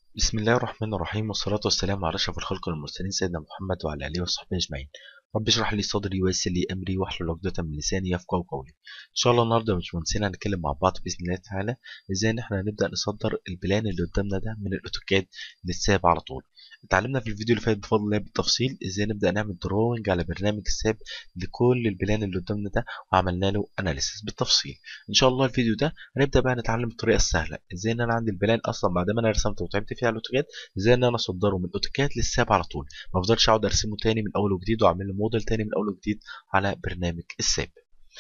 بسم الله الرحمن الرحيم والصلاة والسلام على أشرف الخلق والمرسلين سيدنا محمد وعلى آله وصحبه أجمعين رب اشرح لي صدري ويسر لي أمري واحلل عقدة من لساني يفقهوا قولي إن شاء الله النهاردة يا باشمهندسين هنتكلم مع بعض بإذن الله تعالى إزاي إن إحنا نبدأ نصدر البلان اللي قدامنا ده من الأوتوكاد للساب على طول اتعلمنا في الفيديو اللي فات بفضل الله بالتفصيل ازاي نبدا نعمل دروينج على برنامج الساب لكل البلان اللي قدامنا ده وعملنا له اناليسيس بالتفصيل ان شاء الله الفيديو ده هنبدا بقى نتعلم الطريقه السهله ازاي ان انا عندي البلان اصلا بعد ما انا رسمته وتعبت فيه على الاوتوكاد ازاي ان انا اصدره من الاوتوكاد للساب على طول ما افضلش اقعد ارسمه تاني من اول وجديد واعمل له موديل تاني من اول وجديد على برنامج الساب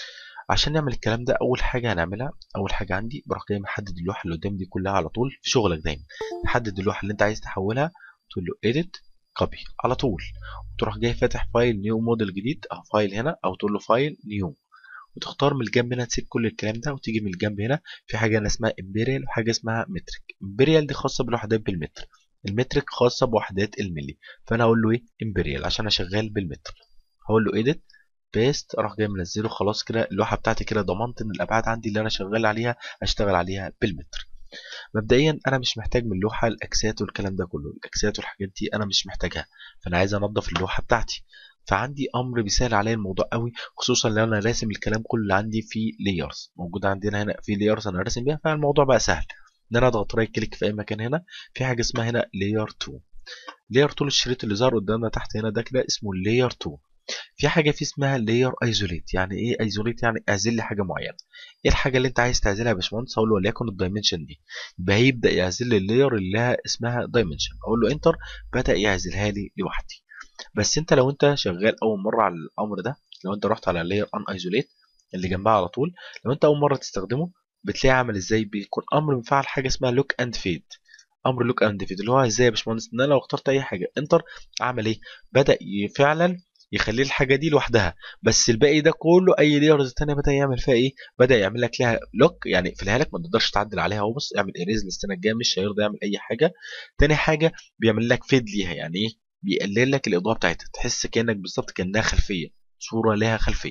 عشان نعمل الكلام ده اول حاجه هنعملها اول حاجه عندي بروح جاي محدد اللوحه اللي قدامي دي كلها على طول في شغلك دايما تحدد اللوحه اللي انت عايز تحولها تقول له edit كوبي على طول وتروح جاي فاتح فايل نيو موديل جديد او فايل هنا او تقول له فايل نيو وتختار من الجنب هنا تسيب كل الكلام ده وتيجي من الجنب هنا في حاجه هنا اسمها امبيريال وحاجه اسمها مترك امبيريال دي خاصه بالوحدات بالمتر المترك خاصه بوحدات الملي فانا هقول له ايه امبيريال عشان انا شغال بالمتر هقول له edit بيست اروح جاي منزله خلاص كده اللوحه بتاعتي كده ضمنت ان الابعاد عندي اللي انا شغال عليها اشتغل عليها بالمتر مبدئيا انا مش محتاج من اللوحه الاكسات والكلام ده كله الاكسات والحاجات دي انا مش محتاجها فانا عايز انضف اللوحه بتاعتي فعندي امر بيسهل عليا الموضوع قوي خصوصا لو انا راسم الكلام كله اللي عندي في لايرز موجود عندنا هنا في لايرز انا راسم بيها فالموضوع بقى سهل ان انا اضغط رايت كليك في اي مكان هنا في حاجه اسمها هنا لاير 2 لاير 2 الشريط اللي ظهر قدامنا تحت هنا ده كده اسمه لاير 2 في حاجه في اسمها لاير ايزوليت يعني ايه ايزوليت يعني اعزل لي حاجه معينه ايه الحاجه اللي انت عايز تعزلها يا باشمهندس اقول له وليكن الدايمنشن دي يبقى هيبدا يعزل لي اللاير اللي لها اسمها دايمنشن اقول له انتر بدا يعزلها لي لوحدي بس انت لو انت شغال اول مره على الامر ده لو انت رحت على لاير ان ايزوليت اللي جنبها على طول لو انت اول مره تستخدمه بتلاقيه عامل ازاي بيكون امر مفعل حاجه اسمها لوك اند فيد امر لوك اند فيد اللي هو ازاي يا باشمهندس ان انا لو اخترت اي حاجه انتر عمل ايه بدا فعلا يخلي الحاجه دي لوحدها بس الباقي ده كله اي لايرز ثانيه بدا يعمل فيها ايه بدا يعمل لك لها لوك يعني يقفلها لك ما تقدرش تعدل عليها هو بص اعمل اريز للسنه الجايه مش هيرضى يعمل اي حاجه تاني حاجه بيعمل لك فيد ليها يعني ايه بيقلل لك الاضاءه بتاعتها تحس كانك بالظبط كانها خلفيه صوره لها خلفيه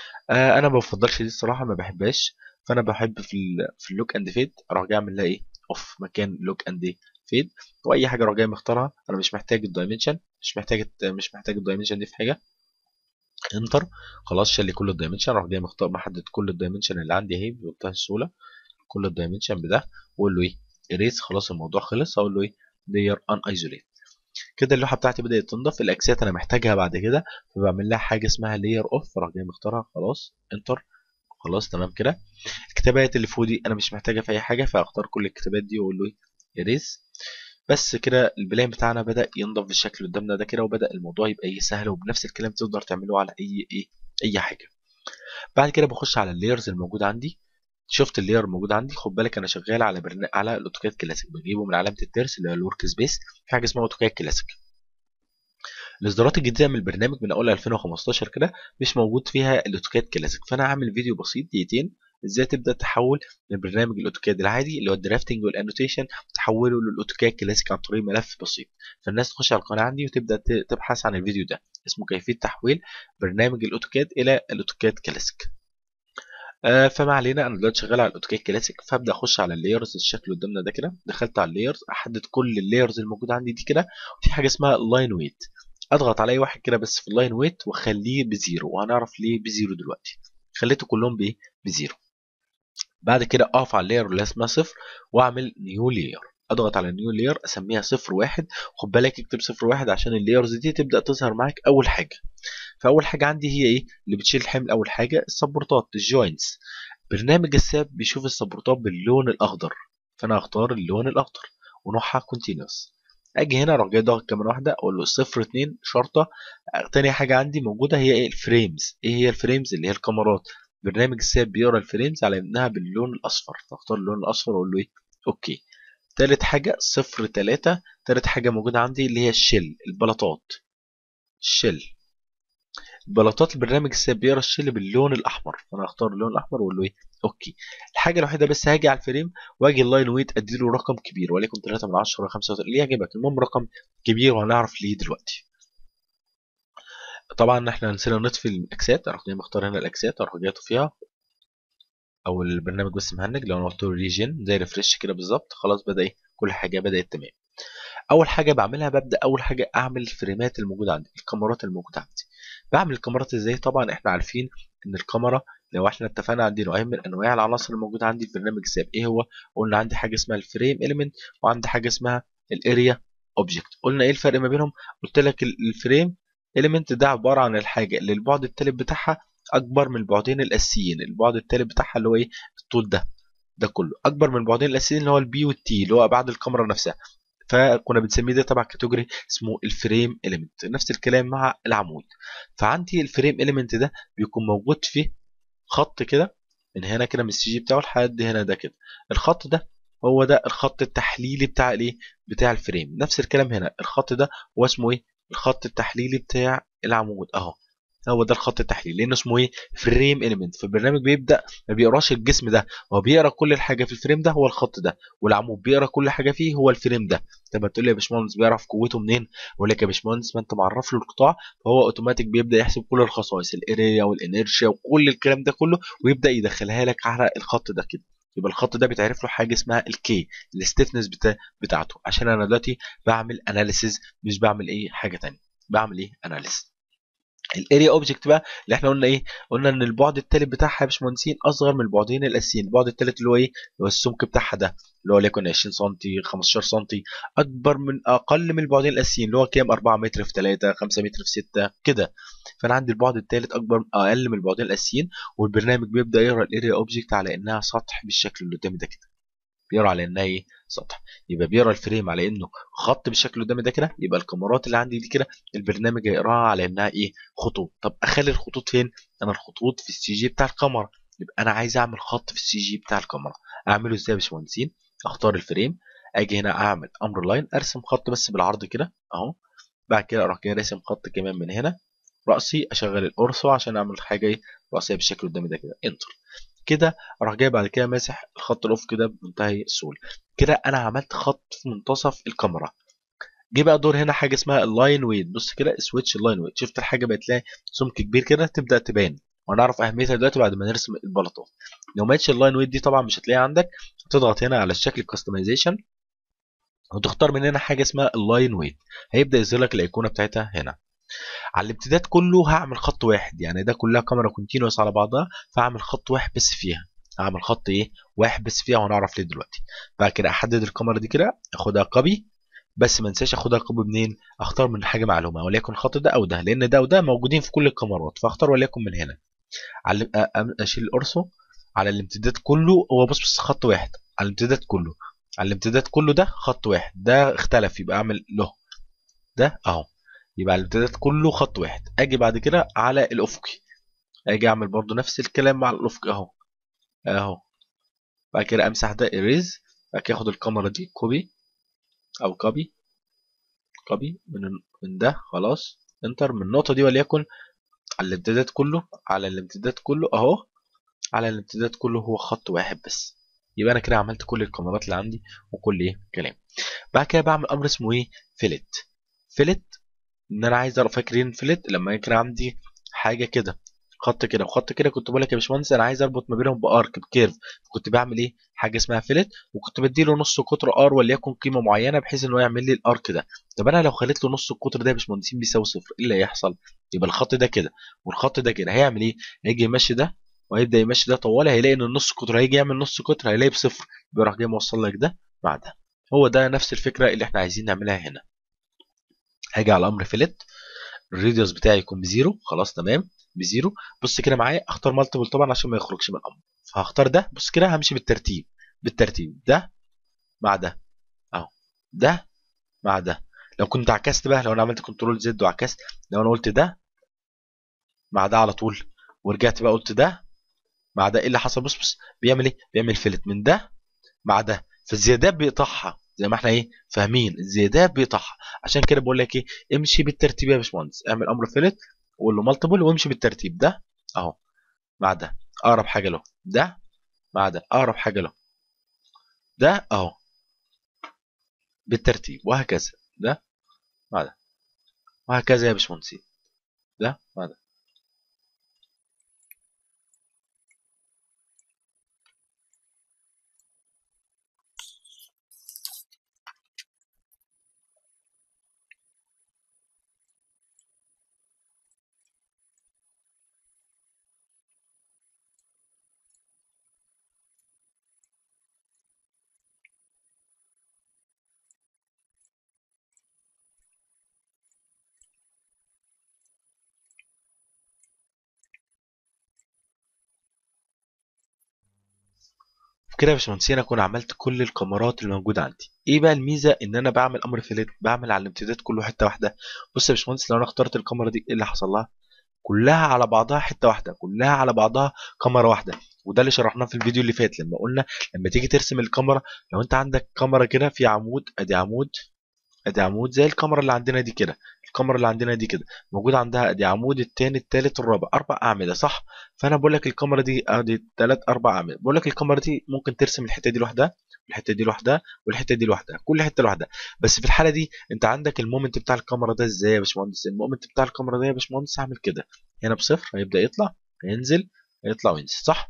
آه انا ما بفضلش دي الصراحه ما بحبهاش فانا بحب في ال في اللوك اند فيد اروح جاي اعمل لها ايه اوف مكان لوك اند فيد واي حاجه اروح جاي مختارها انا مش محتاج الدايمنشن مش محتاج مش محتاج الدايمنشن دي في حاجه انتر خلاص شال لي كل الدايمنشن راح جاي مختار محدد كل الدايمنشن اللي عندي اهي بمنتهى السهوله كل الدايمنشن بده واقول له ايه اريز خلاص الموضوع خلص اقول له ايه لاير ان ايزوليت كده اللوحه بتاعتي بدات تنضف الاكسات انا محتاجها بعد كده فبعمل لها حاجه اسمها لاير اوف راح جاي مختارها خلاص انتر خلاص تمام كده الكتابات اللي فوق دي انا مش محتاجها في اي حاجه فاختار كل الكتابات دي واقول له ايه اريز بس كده البلان بتاعنا بدا ينضف بالشكل اللي قدامنا ده كده وبدا الموضوع يبقى ايه سهل وبنفس الكلام تقدر تعمله على اي ايه اي حاجه بعد كده بخش على اللايرز الموجوده عندي شفت اللاير الموجود عندي خد بالك انا شغال على برنامج على الاوتوكاد كلاسيك بجيبه من علامه الترس اللي هو الورك سبيس في حاجه اسمها اوتوكاد كلاسيك الاصدارات الجديده من البرنامج من اول 2015 كده مش موجود فيها الاوتوكاد كلاسيك فانا هعمل فيديو بسيط دقيقتين ازاي تبدا تحول من برنامج الاوتوكاد العادي اللي هو الدرافتنج والانوتيشن تحوله للاوتوكاد كلاسيك عن طريق ملف بسيط فالناس تخش على القناه عندي وتبدا تبحث عن الفيديو ده اسمه كيفيه تحويل برنامج الاوتوكاد الى الاوتوكاد كلاسيك آه فما علينا انا دلوقتي شغال على الاوتوكاد كلاسيك فابدا اخش على اللايرز الشكل اللي قدامنا ده كده دخلت على اللايرز احدد كل اللايرز الموجوده عندي دي كده وفي حاجه اسمها لاين ويت اضغط على اي واحد كده بس في اللاين ويت واخليه بزيرو وهنعرف ليه بزيرو دلوقتي خليته كلهم بايه بزيرو بعد كده اقف على اللاير اللي اسمها صفر واعمل نيو لاير اضغط على نيو لاير اسميها صفر واحد خد بالك اكتب صفر واحد عشان اللايرز دي تبدا تظهر معاك اول حاجه فاول حاجه عندي هي ايه اللي بتشيل الحمل اول حاجه السبورتات الجوينتس برنامج الساب بيشوف السبورتات باللون الاخضر فانا هختار اللون الاخضر ونوعها كونتينوس اجي هنا اروح جاي ضاغط كمان واحده اقول له صفر اتنين شرطه تاني حاجه عندي موجوده هي ايه الفريمز ايه هي الفريمز اللي هي الكاميرات برنامج الساب بيقرا الفريمز على انها باللون الاصفر فاختار اللون الاصفر واقول له ايه اوكي تالت حاجه صفر تلاتة تالت حاجه موجوده عندي اللي هي الشل البلاطات الشل بلاطات البرنامج الساب بيقرا الشل باللون الاحمر فانا هختار اللون الاحمر واقول له ايه اوكي الحاجه الوحيده بس هاجي على الفريم واجي اللاين ويت اديله رقم كبير وليكن 3 من 10 5 اللي يعجبك المهم رقم كبير وهنعرف ليه دلوقتي طبعا احنا نسينا نطفي الاكسات اروح جاي مختار هنا الاكسات اروح جاي اطفيها او البرنامج بس مهنج لو انا قلت له ريجن زي ريفرش كده بالظبط خلاص بدا ايه كل حاجه بدات تمام اول حاجه بعملها ببدا اول حاجه اعمل الفريمات الموجوده عندي الكاميرات الموجوده عندي بعمل الكاميرات ازاي طبعا احنا عارفين ان الكاميرا لو احنا اتفقنا عندي نوعين من انواع العناصر الموجوده عندي في برنامج ساب ايه هو قلنا عندي حاجه اسمها الفريم اليمنت وعندي حاجه اسمها الاريا اوبجكت قلنا ايه الفرق ما بينهم قلت لك الفريم اليمنت ده عباره عن الحاجه اللي البعد التالت بتاعها اكبر من البعدين الاساسيين البعد التالت بتاعها اللي هو ايه الطول ده ده كله اكبر من البعدين الاساسيين اللي هو البي والتي اللي هو ابعاد الكاميرا نفسها فكنا بنسميه ده تبع كاتيجوري اسمه الفريم اليمنت نفس الكلام مع العمود فعندي الفريم اليمنت ده بيكون موجود فيه خط كده من هنا كده من السي جي بتاعه لحد هنا ده كده الخط ده هو ده الخط التحليلي بتاع الايه بتاع الفريم نفس الكلام هنا الخط ده هو اسمه ايه الخط التحليلي بتاع العمود اهو هو ده الخط التحليلي لانه اسمه ايه فريم اليمنت فالبرنامج بيبدا ما بيقراش الجسم ده هو بيقرا كل الحاجه في الفريم ده هو الخط ده والعمود بيقرا كل حاجه فيه هو الفريم ده طب تقول لي يا باشمهندس بيعرف قوته منين اقول لك يا باشمهندس ما انت معرف له القطاع فهو اوتوماتيك بيبدا يحسب كل الخصائص الاريا والانرشيا وكل الكلام ده كله ويبدا يدخلها لك على الخط ده كده يبقى الخط ده بيتعرف له حاجه اسمها الكي الستيفنس بتا... بتاعته عشان انا دلوقتي بعمل اناليسيز مش بعمل ايه حاجه ثانيه بعمل ايه اناليسيز الاريا اوبجكت بقى اللي احنا قلنا ايه قلنا ان البعد الثالث بتاعها يا باشمهندسين اصغر من البعدين الاساسيين البعد الثالث اللي هو ايه اللي هو السمك بتاعها ده اللي هو ليكن 20 سم 15 سم اكبر من اقل من البعدين الاساسيين اللي هو كام 4 متر في 3 5 متر في 6 كده فانا عندي البعد الثالث اكبر اقل من البعدين الاساسيين والبرنامج بيبدا يقرا الاريا اوبجكت على انها سطح بالشكل اللي قدامي ده كده بيقرا على انها ايه سطح يبقى بيقرا الفريم على انه خط بالشكل اللي قدامي ده كده يبقى الكاميرات اللي عندي دي كده البرنامج هيقراها على انها ايه خطوط طب اخلي الخطوط فين انا الخطوط في السي جي بتاع الكاميرا يبقى انا عايز اعمل خط في السي جي بتاع الكاميرا اعمله ازاي يا باشمهندسين اختار الفريم اجي هنا اعمل امر لاين ارسم خط بس بالعرض كده اهو بعد كده اروح جاي راسم خط كمان من هنا راسي اشغل القرصه عشان اعمل حاجه ايه راسيه بالشكل قدامي ده كده انتر كده اروح جاي بعد كده ماسح الخط الافقي ده بمنتهى السهوله كده انا عملت خط في منتصف الكاميرا جه بقى دور هنا حاجه اسمها اللاين ويت بص كده سويتش اللاين ويت شفت الحاجه بقت لها سمك كبير كده تبدا تبان وهنعرف اهميتها دلوقتي بعد ما نرسم البلاطات لو ما اللاين ويت دي طبعا مش هتلاقيها عندك تضغط هنا على الشكل كاستمايزيشن وتختار من هنا حاجه اسمها اللاين ويت هيبدا يظهر لك الايقونه بتاعتها هنا على الامتداد كله هعمل خط واحد يعني ده كلها كاميرا كونتينوس على بعضها فهعمل خط واحد بس فيها هعمل خط ايه واحد بس فيها وهنعرف ليه دلوقتي بعد كده احدد الكاميرا دي كده اخدها كوبي بس ما انساش اخدها كوبي منين اختار من حاجه معلومه وليكن الخط ده او ده لان ده وده موجودين في كل الكاميرات فاختار وليكن من هنا على اشيل القرصه على الامتداد كله هو بص بص خط واحد على الامتداد كله على الامتداد كله ده خط واحد ده اختلف يبقى اعمل له ده اهو يبقى الامتداد كله خط واحد اجي بعد كده على الافقي اجي اعمل برضو نفس الكلام مع الافقي اهو اهو بعد كده امسح ده اريز بعد كده اخد الكاميرا دي كوبي او كوبي كوبي من من ده خلاص انتر من النقطه دي وليكن على الامتداد كله على الامتداد كله اهو على الامتداد كله هو خط واحد بس يبقى انا كده عملت كل الكاميرات اللي عندي وكل ايه كلام بعد كده بعمل امر اسمه ايه فيلت فيلت ان انا عايز اعرف فاكرين فيلت لما يكون عندي حاجه كده خط كده وخط كده كنت بقول لك يا باشمهندس انا عايز اربط ما بينهم بارك بكيرف كنت بعمل ايه حاجه اسمها فيلت وكنت بديله نص قطر ار وليكن قيمه معينه بحيث ان هو يعمل لي الارك ده طب انا لو خليت له نص القطر ده يا باشمهندسين بيساوي صفر ايه اللي هيحصل يبقى الخط ده كده والخط ده كده هيعمل ايه هيجي يمشي ده وهيبدا يمشي ده طوالي هيلاقي ان النص قطر هيجي يعمل نص قطر هيلاقي بصفر يبقى راح جاي موصل لك ده مع ده هو ده نفس الفكره اللي احنا عايزين نعملها هنا هاجي على امر فيلت الراديوس بتاعي يكون بزيرو خلاص تمام بزيرو بص كده معايا اختار مالتيبل طبعا عشان ما يخرجش من الامر فهختار ده بص كده همشي بالترتيب بالترتيب ده مع ده اهو ده مع ده لو كنت عكست بقى لو انا عملت كنترول زد وعكست لو انا قلت ده مع ده على طول ورجعت بقى قلت ده مع ده ايه اللي حصل بص بص بيعمل ايه بيعمل فلت من ده مع ده فالزيادات بيقطعها زي ما احنا ايه فاهمين الزيادات بيقطعها عشان كده بقول لك ايه امشي بالترتيب يا باشمهندس اعمل امر فلت وقول له مالتيبل وامشي بالترتيب ده اهو مع ده اقرب حاجه له ده مع ده اقرب حاجه له ده اهو بالترتيب وهكذا ده مع ده وهكذا يا باشمهندسين ده مع ده كده يا باشمهندسين اكون عملت كل الكاميرات اللي موجوده عندي ايه بقى الميزه ان انا بعمل امر فليت بعمل على الامتداد كله حته واحده بص يا باشمهندس لو انا اخترت الكاميرا دي ايه اللي حصل لها كلها على بعضها حته واحده كلها على بعضها كاميرا واحده وده اللي شرحناه في الفيديو اللي فات لما قلنا لما تيجي ترسم الكاميرا لو انت عندك كاميرا كده في عمود ادي عمود ادي عمود زي الكاميرا اللي عندنا دي كده الكاميرا اللي عندنا دي كده موجود عندها ادي عمود التاني التالت الرابع اربع اعمده صح فانا بقول لك الكاميرا دي ادي تلات اربع اعمده بقول لك الكاميرا دي ممكن ترسم الحته دي لوحدها والحته دي لوحدها والحته دي لوحدها كل حته لوحدها بس في الحاله دي انت عندك المومنت بتاع الكاميرا ده ازاي يا باشمهندس المومنت بتاع الكاميرا ده يا باشمهندس هعمل كده هنا بصفر هيبدا يطلع هينزل هيطلع وينزل صح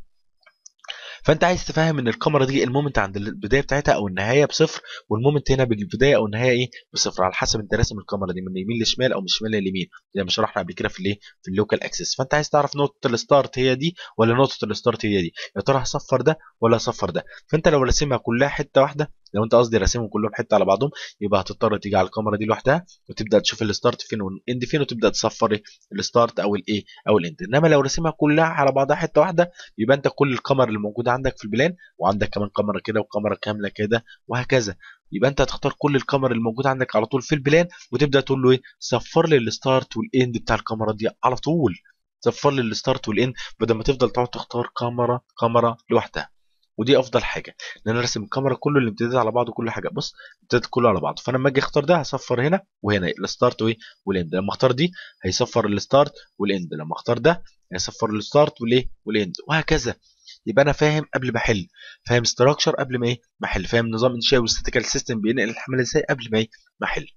فانت عايز تفهم ان الكاميرا دي المومنت عند البدايه بتاعتها او النهايه بصفر والمومنت هنا بالبدايه او النهايه ايه بصفر على حسب انت راسم الكاميرا دي من اليمين للشمال او من الشمال لليمين زي ما شرحنا قبل كده في الايه في اللوكال اكسس فانت عايز تعرف نقطه الستارت هي دي ولا نقطه الستارت هي دي يا ترى هصفر ده ولا هصفر ده فانت لو راسمها كلها حته واحده لو انت قصدي راسمهم كلهم حته على بعضهم يبقى هتضطر تيجي على الكاميرا دي لوحدها وتبدا تشوف الستارت فين والاند فين وتبدا تصفر ايه الستارت او الايه او الاند انما لو راسمها كلها على بعضها حته واحده يبقى انت كل الكاميرا اللي موجوده عندك في البلان وعندك كمان كاميرا كده وكاميرا كامله كده وهكذا يبقى انت هتختار كل الكاميرا اللي موجوده عندك على طول في البلان وتبدا تقول له ايه صفر لي الستارت والاند بتاع الكاميرا دي على طول صفر لي الستارت والاند بدل ما تفضل تقعد تختار كاميرا كاميرا لوحدها ودي افضل حاجه ان انا ارسم الكاميرا كله الامتداد على بعضه كل حاجه بص الامتداد كله على بعضه فانا لما اجي اختار ده هصفر هنا وهنا الستارت وايه والاند لما اختار دي هيصفر الستارت والاند لما اختار ده هيصفر الستارت والايه والاند وهكذا يبقى انا فاهم قبل ما احل فاهم ستراكشر قبل ما ايه ما احل فاهم نظام انشاء والستاتيكال سيستم بينقل الحمل ازاي قبل ما ايه ما احل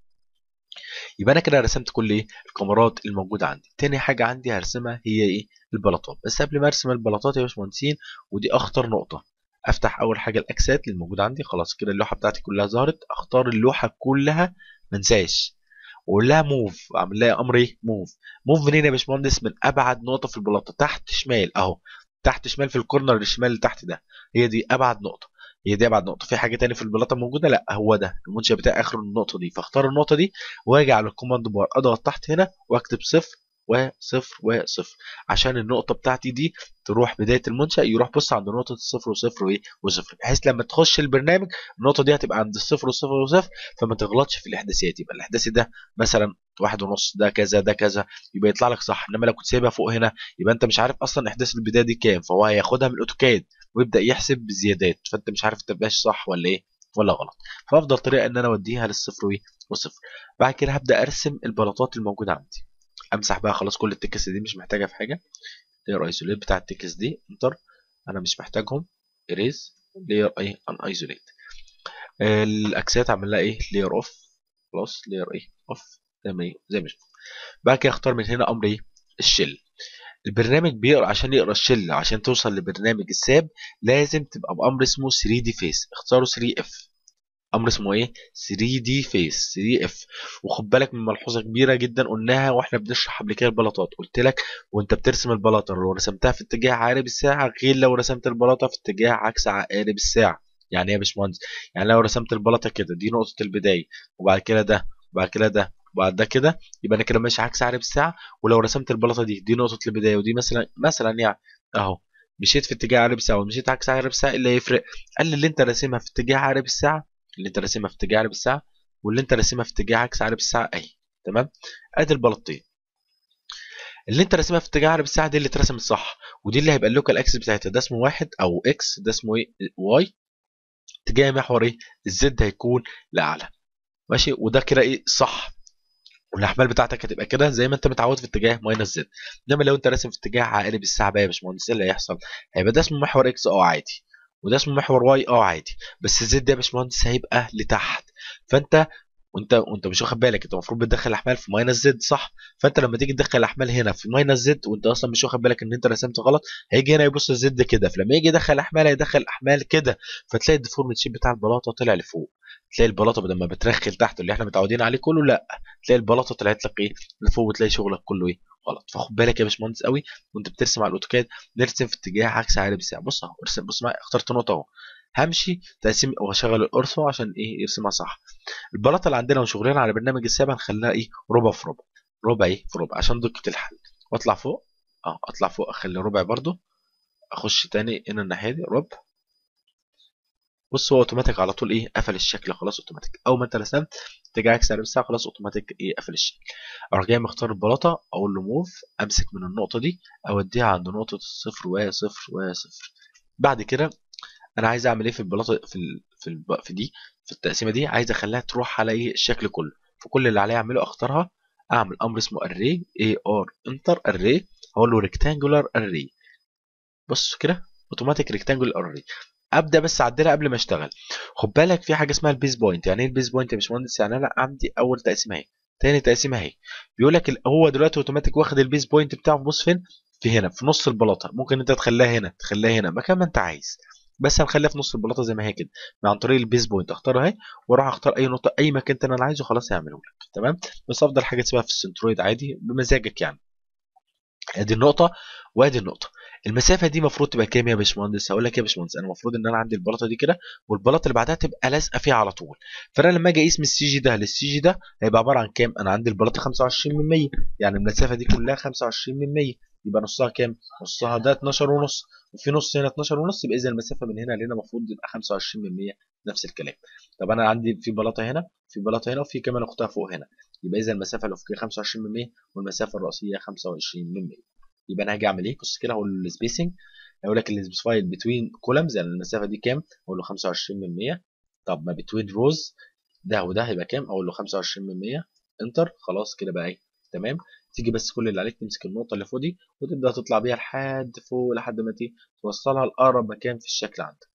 يبقى انا كده رسمت كل ايه الكاميرات الموجوده عندي تاني حاجه عندي هرسمها هي ايه البلاطات بس قبل ما ارسم البلاطات يا باشمهندسين ودي اخطر نقطه افتح اول حاجه الاكسات اللي موجوده عندي خلاص كده اللوحه بتاعتي كلها ظهرت اختار اللوحه كلها ما انساش واقول لها موف اعمل لها امر ايه موف موف منين يا باشمهندس من ابعد نقطه في البلاطه تحت شمال اهو تحت شمال في الكورنر الشمال اللي تحت ده هي دي ابعد نقطه هي دي ابعد نقطه في حاجه تاني في البلاطه موجوده لا هو ده المنشا بتاعي اخر النقطه دي فاختار النقطه دي واجي على الكوماند بار اضغط تحت هنا واكتب صفر وصفر وصفر عشان النقطه بتاعتي دي تروح بدايه المنشا يروح بص عند نقطه الصفر وصفر وايه وصفر بحيث لما تخش البرنامج النقطه دي هتبقى عند الصفر والصفر وصفر فما تغلطش في الاحداثيات يبقى الاحداثي ده مثلا واحد ونص ده كذا ده كذا يبقى يطلع لك صح انما لو كنت سايبها فوق هنا يبقى انت مش عارف اصلا احداث البدايه دي كام فهو هياخدها من الاوتوكاد ويبدا يحسب بزيادات فانت مش عارف تبقاش صح ولا ايه ولا غلط فافضل طريقه ان انا اوديها للصفر وايه والصفر بعد كده هبدا ارسم البلاطات الموجوده عندي امسح بقى خلاص كل التكس دي مش محتاجها في حاجه لير ايزوليت بتاع التكس دي انتر انا مش محتاجهم اريز لير ايه ان ايزوليت الاكسات اعمل لها ايه لير اوف خلاص لير ايه اوف زي ما زي ما بعد كده اختار من هنا امر ايه الشل البرنامج بيقرا عشان يقرا الشل عشان توصل لبرنامج الساب لازم تبقى بامر اسمه 3 دي فيس اختاروا 3 اف امر اسمه ايه 3 دي فيس 3 اف وخد بالك من ملحوظه كبيره جدا قلناها واحنا بنشرح قبل كده البلاطات قلت لك وانت بترسم البلاطه لو رسمتها في اتجاه عقارب الساعه غير لو رسمت البلاطه في اتجاه عكس عقارب الساعه يعني ايه يا باشمهندس يعني لو رسمت البلاطه كده دي نقطه البدايه وبعد كده ده وبعد كده ده وبعد ده كده يبقى انا كده ماشي عكس عقارب الساعه ولو رسمت البلاطه دي دي نقطه البدايه ودي مثلا مثلا يعني اهو مشيت في اتجاه عقارب الساعه ومشيت عكس عقارب الساعه اللي هيفرق قال لي اللي انت راسمها في اتجاه عقارب الساعه اللي انت راسمها في اتجاه عقارب الساعه واللي انت راسمها في اتجاه عكس عقارب الساعه اهي تمام ادي البلاطتين اللي انت راسمها في اتجاه عقارب الساعه دي اللي اترسمت صح ودي اللي هيبقى اللوكال اكسس بتاعتها ده اسمه واحد او اكس ده اسمه ايه واي اتجاه محور ايه الزد هيكون لاعلى ماشي وده كده ايه صح والاحمال بتاعتك هتبقى كده زي ما انت متعود في اتجاه ماينس زد انما لو انت راسم في اتجاه عقارب الساعه بقى يا باشمهندس ايه اللي هيحصل هيبقى ده اسمه محور اكس اه عادي وده اسمه محور واي اه عادي بس الزد ده يا باشمهندس هيبقى لتحت فانت وانت وانت مش واخد بالك انت المفروض بتدخل احمال في ماينس زد صح فانت لما تيجي تدخل احمال هنا في ماينس زد وانت اصلا مش واخد بالك ان انت رسمت غلط هيجي هنا يبص الزد كده فلما يجي يدخل احمال هيدخل احمال كده فتلاقي الديفورمت شيب بتاع البلاطه طلع لفوق تلاقي البلاطه بدل ما بترخل تحت اللي احنا متعودين عليه كله لا تلاقي البلاطه طلعت لك ايه لفوق وتلاقي شغلك كله ايه غلط فخد بالك يا باشمهندس قوي وانت بترسم على الاوتوكاد نرسم في اتجاه عكس عقارب الساعه بص اهو ارسم بص معايا اخترت نقطه اهو همشي تقسيم واشغل الارثو عشان ايه يرسمها صح البلاطه اللي عندنا وشغلنا على برنامج السابع هنخليها ايه ربع في ربع ربع ايه في ربع عشان دقه الحل واطلع فوق اه اطلع فوق اخلي ربع برضو اخش تاني هنا الناحيه دي ربع بص هو اوتوماتيك على طول ايه قفل الشكل خلاص اوتوماتيك اول ما انت رسمت اتجاه عكس على الساعه خلاص اوتوماتيك ايه قفل الشكل اروح جاي مختار البلاطه اقول له موف امسك من النقطه دي اوديها عند نقطه الصفر وصفر وصفر بعد كده انا عايز اعمل ايه في البلاطه في ال... في, ال... في دي في التقسيمه دي عايز اخليها تروح على ايه الشكل كله فكل اللي عليا اعمله اختارها اعمل امر اسمه array a r enter array هقول له rectangular array بص كده اوتوماتيك rectangular array ابدا بس اعدلها قبل ما اشتغل خد بالك في حاجه اسمها البيز بوينت يعني ايه البيز بوينت يا باشمهندس يعني انا عندي اول تقسيمه اهي تاني تقسيمه اهي بيقول لك هو دلوقتي اوتوماتيك واخد البيز بوينت بتاعه بص فين في هنا في نص البلاطه ممكن انت تخليها هنا تخليها هنا مكان ما انت عايز بس هنخليها في نص البلاطه زي ما هي كده عن طريق البيز بوينت اختارها اهي واروح اختار اي نقطه اي مكان تاني انا عايزه خلاص هيعمله لك تمام بس افضل حاجه تسيبها في السنترويد عادي بمزاجك يعني ادي النقطه وادي النقطه المسافه دي المفروض تبقى كام يا باشمهندس هقول لك يا باشمهندس انا المفروض ان انا عندي البلاطه دي كده والبلاطه اللي بعدها تبقى لازقه فيها على طول فانا لما اجي اقيس من السي جي ده للسي جي ده هيبقى عباره عن كام انا عندي البلاطه 25 من 100 يعني المسافه دي كلها 25 من 100 يبقى نصها كام نصها ده 12 ونص وفي نص هنا 12 ونص يبقى اذا المسافه من هنا لهنا المفروض يبقى 25 من 100 نفس الكلام طب انا عندي في بلاطه هنا في بلاطه هنا وفي كمان اختها فوق هنا يبقى اذا المسافه الافقيه 25 من 100 والمسافه الرئيسيه 25 من 100 يبقى انا هاجي اعمل ايه بص كده هقول له السبيسنج هيقول لك السبيسيفايد بتوين كولمز يعني المسافه دي كام اقول له 25 من 100 طب ما بتوين روز ده وده هيبقى كام اقول له 25 من 100 انتر خلاص كده بقى ايه تمام تيجي بس كل اللي عليك تمسك النقطه اللي فوق دي وتبدا تطلع بيها لحد فوق لحد ما توصلها لاقرب مكان في الشكل عندك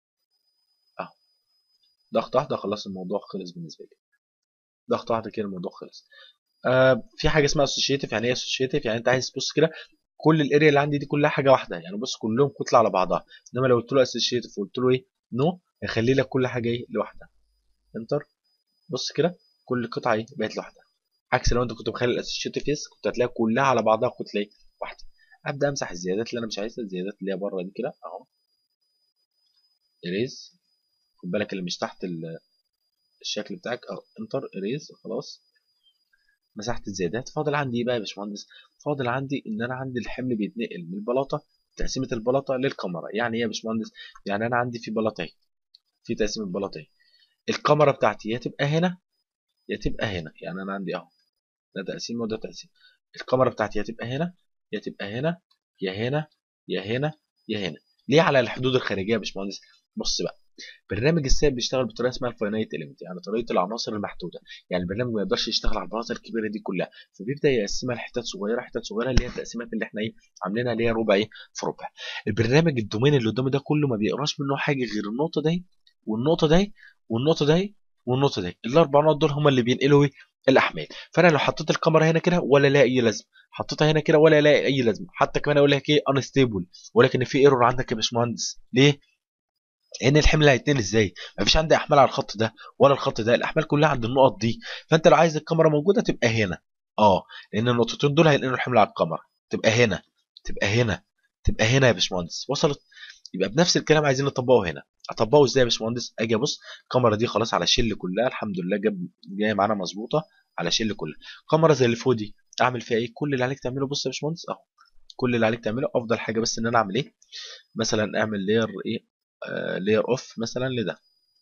اهو ضغط واحده خلاص الموضوع خلص بالنسبه لي ضغط واحده كده الموضوع خلص آه في حاجه اسمها اسوشيتيف يعني ايه اسوشيتيف يعني انت عايز تبص كده كل الاريا اللي عندي دي كلها حاجه واحده يعني بص كلهم كتله على بعضها انما لو قلت له اسوشيتيف وقلت له ايه نو هيخلي لك كل حاجه ايه لوحدها انتر بص كده كل قطعه ايه بقت لوحدها عكس لو انت كنت مخلي الاسوشيتيف يس كنت هتلاقي كلها على بعضها كتله ايه واحده ابدا امسح الزيادات اللي انا مش عايزها الزيادات اللي هي بره دي كده اهو اريز خد بالك اللي مش تحت الشكل بتاعك اهو انتر اريز خلاص مسحت الزيادات فاضل عندي ايه بقى يا باشمهندس فاضل عندي ان انا عندي الحمل بيتنقل من البلاطه تقسيمه البلاطه للكاميرا يعني ايه يا باشمهندس يعني انا عندي في بلاطه اهي في تقسيمه بلاطه اهي الكاميرا بتاعتي يا تبقى هنا يا تبقى هنا يعني انا عندي اهو ده تقسيم وده تقسيم الكاميرا بتاعتي يا تبقى هنا يا تبقى هنا يا هنا يا هنا يا هنا ليه على الحدود الخارجيه يا باشمهندس بص بقى برنامج الساب بيشتغل بطريقه اسمها الفاينايت اليمنت يعني طريقه العناصر المحدوده يعني البرنامج ما يقدرش يشتغل على البلاطه الكبيره دي كلها فبيبدا يقسمها لحتت صغيره حتت صغيره اللي هي التقسيمات اللي احنا ايه عاملينها اللي هي ربع ايه في ربع البرنامج الدومين اللي قدامي ده كله ما بيقراش منه حاجه غير النقطه دي والنقطه دي والنقطه دي والنقطه دي الاربع نقط دول هم اللي بينقلوا ايه الاحمال فانا لو حطيت الكاميرا هنا كده ولا لها اي لازمه حطيتها هنا كده ولا لها اي لازمه حتى كمان اقول لك ايه انستيبل ولكن في ايرور عندك يا باشمهندس ليه لان الحمل هيتنقل ازاي مفيش عندي احمال على الخط ده ولا الخط ده الاحمال كلها عند النقط دي فانت لو عايز الكاميرا موجوده تبقى هنا اه لان النقطتين دول هينقلوا الحمل على الكاميرا تبقى هنا تبقى هنا تبقى هنا يا باشمهندس وصلت يبقى بنفس الكلام عايزين نطبقه هنا اطبقه ازاي يا باشمهندس اجي ابص الكاميرا دي خلاص على شل كلها الحمد لله جاب جايه معانا مظبوطه على شل كلها كاميرا زي اللي فوق دي اعمل فيها ايه كل اللي عليك تعمله بص يا باشمهندس اهو كل اللي عليك تعمله افضل حاجه بس ان انا اعمل ايه مثلا اعمل لير ايه لير اوف مثلا لده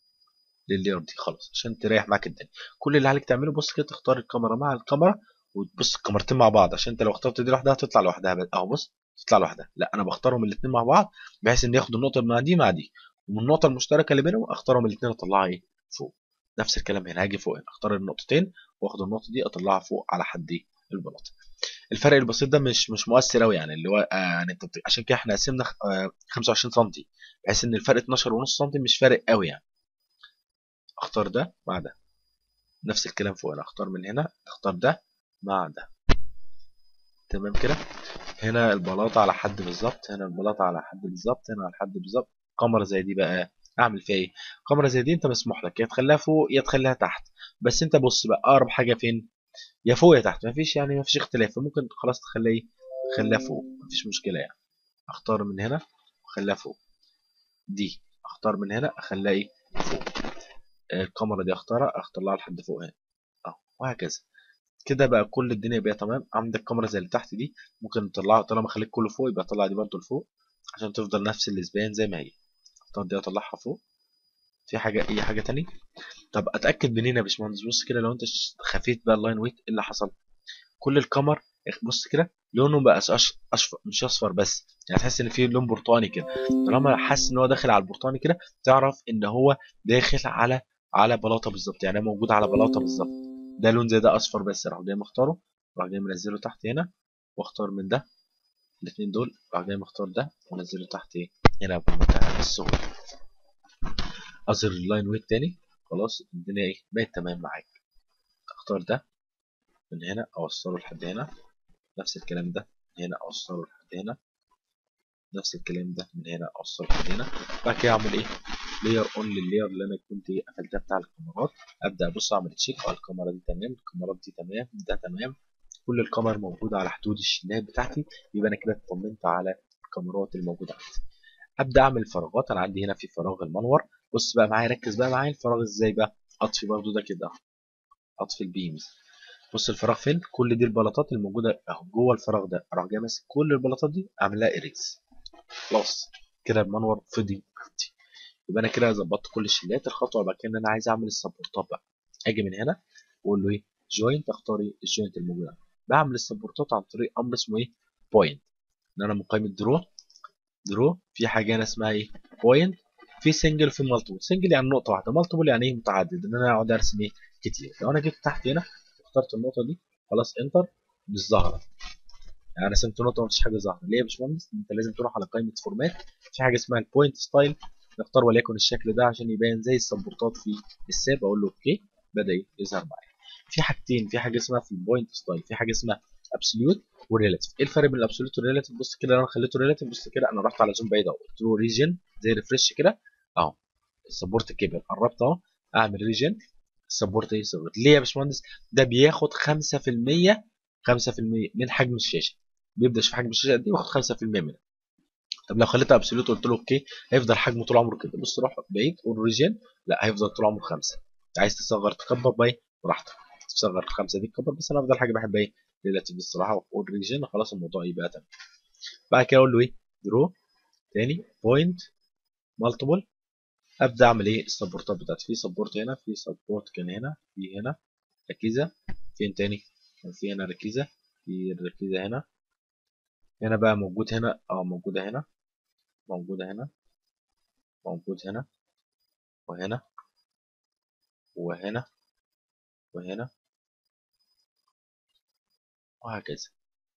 لللير دي خلاص عشان تريح معاك الدنيا كل اللي عليك تعمله بص كده تختار الكاميرا مع الكاميرا وتبص الكاميرتين مع بعض عشان انت لو اخترت دي لوحدها تطلع لوحدها اهو بص تطلع لوحدها لا انا بختارهم الاثنين مع بعض بحيث ان ياخدوا النقطه مع دي مع دي ومن النقطه المشتركه اللي بينهم اختارهم الاثنين اطلعها ايه فوق نفس الكلام هنا هاجي فوق هنا اختار النقطتين واخد النقطه دي اطلعها فوق على حد البلاطه الفرق البسيط ده مش مش مؤثر قوي يعني اللي هو آه يعني انت عشان كده احنا قسمنا آه 25 سم بحيث ان الفرق 12 ونص سم مش فارق قوي يعني اختار ده مع ده نفس الكلام فوق انا اختار من هنا اختار ده مع ده تمام كده هنا البلاطه على حد بالظبط هنا البلاطه على حد بالظبط هنا على حد بالظبط كاميرا زي دي بقى اعمل فيها ايه كاميرا زي دي انت مسموح لك يا تخليها فوق يا تخليها تحت بس انت بص بقى اقرب حاجه فين يا فوق يا تحت مفيش يعني مفيش اختلاف فممكن خلاص تخليها ايه تخليها فوق مفيش مشكله يعني اختار من هنا واخليها فوق دي اختار من هنا اخليها ايه فوق الكاميرا دي اختارها اختار لها لحد فوق هنا اهو وهكذا كده بقى كل الدنيا بقى تمام عندك كاميرا زي اللي تحت دي ممكن تطلعها طالما خليك كله فوق يبقى طلع دي برده لفوق عشان تفضل نفس الاسبان زي ما هي اختار دي اطلعها فوق في حاجه اي حاجه تاني طب اتاكد منين يا باشمهندس بص كده لو انت خفيت بقى اللاين ويت ايه اللي حصل كل الكمر بص كده لونه بقى اصفر مش اصفر بس يعني تحس ان في لون برتقاني كده طالما حاسس ان هو داخل على البرتقاني كده تعرف ان هو داخل على على بلاطه بالظبط يعني موجود على بلاطه بالظبط ده لون زي ده اصفر بس راح جاي مختاره راح جاي منزله تحت هنا واختار من ده الاثنين دول راح جاي مختار ده وانزله تحت ايه هنا بمنتهى السهوله اظهر اللاين ويت تاني خلاص الدنيا ايه بقت تمام معاك اختار ده من هنا اوصله لحد هنا نفس الكلام ده من هنا اوصله لحد هنا نفس الكلام ده من هنا اوصله لحد هنا بعد كده اعمل ايه لير اون لللاير اللي انا كنت قفلتها بتاع الكاميرات ابدا ابص اعمل تشيك على الكاميرا دي تمام الكاميرات دي تمام ده تمام كل الكاميرا موجوده على حدود الشناب بتاعتي يبقى انا كده اطمنت على الكاميرات الموجوده عندي ابدا اعمل فراغات انا عندي هنا في فراغ المنور بص بقى معايا ركز بقى معايا الفراغ ازاي بقى اطفي برضو ده كده اطفي البيمز بص الفراغ فين كل دي البلاطات الموجوده اهو جوه الفراغ ده اروح جاي ماسك كل البلاطات دي اعمل لها اريز خلاص كده المنور فضي عندي يبقى انا كده ظبطت كل الشلات الخطوه بقى كان انا عايز اعمل السبورتات بقى اجي من هنا واقول له ايه جوينت اختار ايه الجوينت الموجود بعمل السبورتات عن طريق امر اسمه ايه بوينت ان انا مقايمه درو درو في حاجه هنا اسمها ايه بوينت في سنجل في مالتيبل سنجل يعني نقطه واحده مالتيبل يعني ايه متعدد ان انا اقعد ارسم ايه كتير لو انا جيت تحت هنا واخترت النقطه دي خلاص انتر مش ظاهره يعني رسمت نقطه مفيش حاجه ظاهره ليه يا باشمهندس انت لازم تروح على قائمه فورمات في حاجه اسمها البوينت ستايل نختار وليكن الشكل ده عشان يبان زي السبورتات في الساب اقول له اوكي بدا يظهر معايا في حاجتين في حاجه اسمها في البوينت ستايل في حاجه اسمها ابسوليوت وريلاتيف ايه الفرق بين الابسوليوت والريلاتيف بص كده لو انا خليته ريلاتيف بص كده انا رحت على زوم بعيد اهو قلت له ريجن زي ريفرش كده اهو السبورت كبر قربت اهو اعمل ريجن السبورت ايه صغر ليه يا باشمهندس ده بياخد 5% 5% من حجم الشاشه بيبدا يشوف حجم الشاشه قد ايه وياخد 5% منها طب لو خليتها ابسوليوت قلت له اوكي هيفضل حجمه طول عمره كده بص روح بعيد قول ريجن لا هيفضل طول عمره 5 عايز تصغر تكبر باي براحتك تصغر الخمسه دي تكبر بس انا افضل حاجه بحب ايه ريلاتيف الصراحه واقول ريجن خلاص الموضوع يبقى تمام بعد كده اقول له ايه درو تاني بوينت مالتيبل ابدا اعمل ايه السبورتات بتاعتي في سبورت هنا في سبورت كان هنا في هنا ركيزه فين تاني كان في هنا ركيزه في الركيزه هنا هنا بقى موجود هنا اه موجوده هنا موجوده هنا موجود هنا وهنا وهنا وهنا وهكذا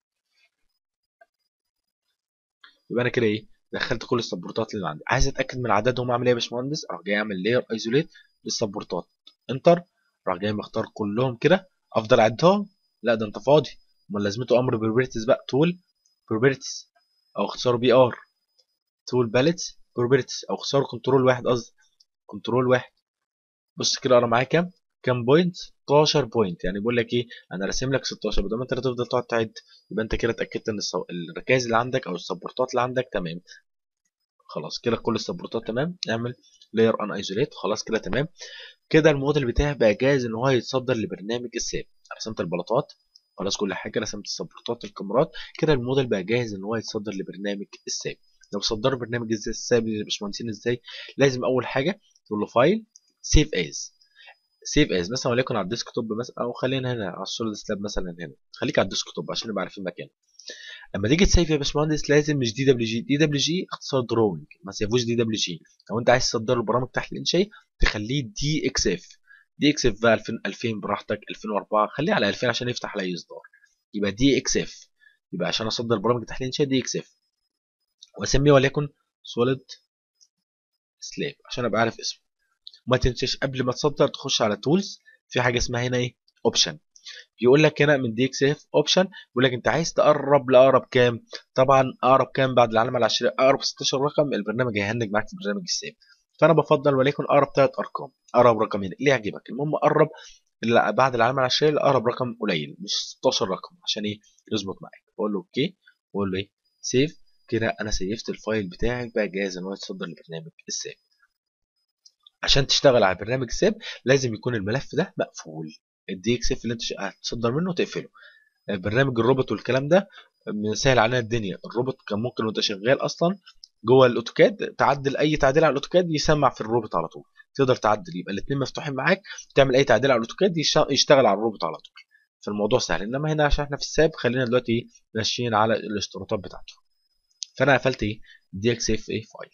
يبقى انا كده ايه دخلت كل السبورتات اللي عندي عايز اتاكد من عددهم اعمل ايه يا باشمهندس اروح جاي اعمل لاير ايزوليت للسبورتات انتر راح جاي مختار كلهم كده افضل اعدهم لا ده انت فاضي امال لازمته امر بروبرتيز بقى تول بروبرتيز او اختصاره بي ار تول باليتس بروبرتيز او اختصاره كنترول واحد قصدي كنترول واحد بص كده انا معايا كام كام بوينت 16 بوينت يعني بيقول لك ايه انا راسم لك 16 بدل ما انت تفضل تقعد تعد يبقى انت كده اتاكدت ان الصو... الركائز اللي عندك او السبورتات اللي عندك تمام خلاص كده كل السبورتات تمام اعمل لاير ان ايزوليت خلاص كده تمام كده الموديل بتاعي بقى جاهز ان هو يتصدر لبرنامج الساب رسمت البلاطات خلاص كل حاجه رسمت السبورتات الكاميرات كده الموديل بقى جاهز ان هو يتصدر لبرنامج الساب لو صدر برنامج ازاي الساب يا باشمهندسين ازاي لازم اول حاجه تقول له فايل سيف از سيف از مثلا وليكن على الديسك توب مثلا او خلينا هنا على السوليد سلاب مثلا هنا خليك على الديسك توب عشان نبقى عارفين مكانه لما تيجي تسيف يا باشمهندس لازم مش دي دبليو جي دي دبليو جي اختصار دروينج ما تسيفوش دي دبليو جي لو انت عايز تصدر له برامج تحت الانشاء تخليه دي اكس اف دي اكس اف بقى 2000 2000 براحتك 2004 خليه على 2000 عشان يفتح على اي اصدار يبقى دي اكس اف يبقى عشان اصدر برامج تحت الانشاء دي اكس اف واسميه وليكن سوليد سلاب عشان ابقى عارف اسمه وما تنساش قبل ما تصدر تخش على تولز في حاجه اسمها هنا ايه اوبشن يقول لك هنا من دي اكس اف اوبشن يقول لك انت عايز تقرب لاقرب كام طبعا اقرب كام بعد العلامه العشريه اقرب 16 رقم البرنامج هيهنج معاك في برنامج السيف فانا بفضل وليكن اقرب ثلاث ارقام اقرب رقمين اللي يعجبك المهم قرب بعد العلامه العشريه لاقرب رقم قليل مش 16 رقم عشان ايه يظبط معاك بقول له اوكي واقول له ايه سيف كده انا سيفت الفايل بتاعك بقى جاهز ان هو يتصدر لبرنامج السيف عشان تشتغل على برنامج سيب لازم يكون الملف ده مقفول الدي اكس اف اللي انت هتصدر منه تقفله برنامج الروبوت والكلام ده مسهل علينا الدنيا الروبوت كان ممكن وانت شغال اصلا جوه الاوتوكاد تعدل اي تعديل على الاوتوكاد يسمع في الروبوت على طول تقدر تعدل يبقى الاثنين مفتوحين معاك تعمل اي تعديل على الاوتوكاد يشتغل على الروبوت على طول فالموضوع سهل انما هنا عشان احنا في الساب خلينا دلوقتي ماشيين على الاشتراطات بتاعته فانا قفلت ايه دي اكس اف اي فايل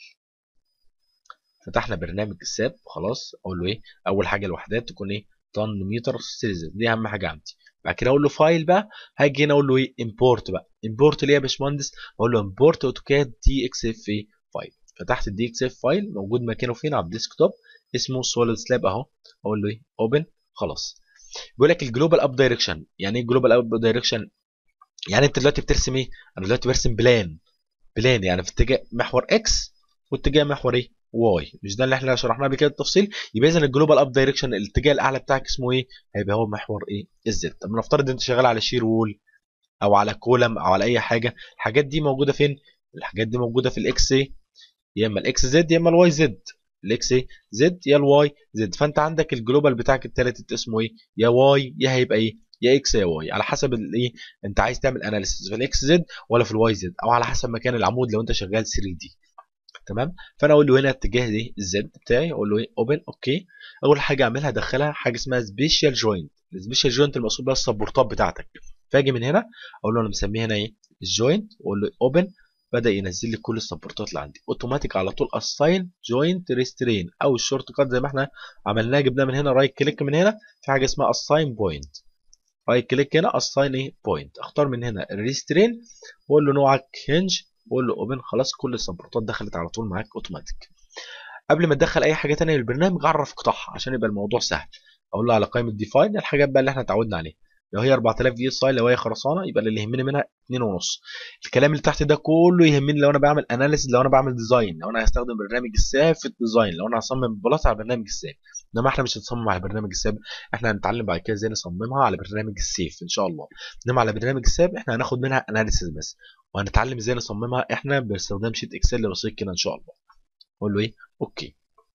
فتحنا برنامج الساب خلاص اقول له ايه اول حاجه الوحدات تكون ايه طن متر سيزر دي اهم حاجه عندي بعد كده اقول له فايل بقى هاجي هنا اقول له ايه امبورت بقى امبورت ليه يا باشمهندس اقول له امبورت اوتوكاد دي اكس اف اي فايل فتحت الدي اكس اف فايل موجود مكانه فين على الديسكتوب اسمه سوليد سلاب اهو اقول له ايه اوبن خلاص بيقول لك الجلوبال اب دايركشن يعني ايه جلوبال اب دايركشن يعني انت دلوقتي بترسم ايه انا دلوقتي برسم بلان بلان يعني في اتجاه محور اكس واتجاه محور ايه واي مش ده اللي احنا شرحناه بكده بالتفصيل يبقى اذا الجلوبال اب دايركشن الاتجاه الاعلى بتاعك اسمه ايه هيبقى هو محور ايه الزد طب نفترض انت شغال على شير وول او على كولم او على اي حاجه الحاجات دي موجوده فين الحاجات دي موجوده في الاكس ايه يا اما الاكس زد يا اما الواي زد الاكس ايه زد يا الواي زد فانت عندك الجلوبال بتاعك التالت اسمه ايه يا واي يا هيبقى ايه يا اكس يا واي على حسب الايه انت عايز تعمل اناليسيس في الاكس زد ولا في الواي زد او على حسب مكان العمود لو انت شغال 3 دي تمام فانا اقول له هنا اتجاه دي الزد بتاعي اقول له ايه اوبن اوكي اول حاجه اعملها ادخلها حاجه اسمها سبيشال جوينت السبيشال جوينت المقصود بها السبورتات بتاعتك فاجي من هنا اقول له انا مسميه هنا ايه الجوينت واقول له اوبن بدا ينزل لي كل السبورتات اللي عندي اوتوماتيك على طول اساين جوينت ريسترين او الشورت كات زي ما احنا عملناه جبناه من هنا رايت كليك من هنا في حاجه اسمها اساين بوينت رايت كليك هنا اساين ايه بوينت اختار من هنا الريسترين واقول له نوعك هنج واقول له اوبن خلاص كل السبورتات دخلت على طول معاك اوتوماتيك قبل ما تدخل اي حاجه ثانيه للبرنامج عرف قطعها عشان يبقى الموضوع سهل اقول له على قائمه ديفاين الحاجات بقى اللي احنا اتعودنا عليها لو هي 4000 في اس اي لو هي خرسانه يبقى اللي يهمني منها 2 ونص الكلام اللي تحت ده كله يهمني لو انا بعمل اناليسيز لو انا بعمل ديزاين لو انا هستخدم برنامج الساب في الديزاين لو انا هصمم بلاط على برنامج الساب انما احنا مش هنصمم على برنامج الساب احنا هنتعلم بعد كده ازاي نصممها على برنامج السيف ان شاء الله انما على برنامج الساب احنا هناخد منها اناليسيز بس وهنتعلم ازاي نصممها احنا باستخدام شيت اكسل بسيط كده ان شاء الله اقول له ايه اوكي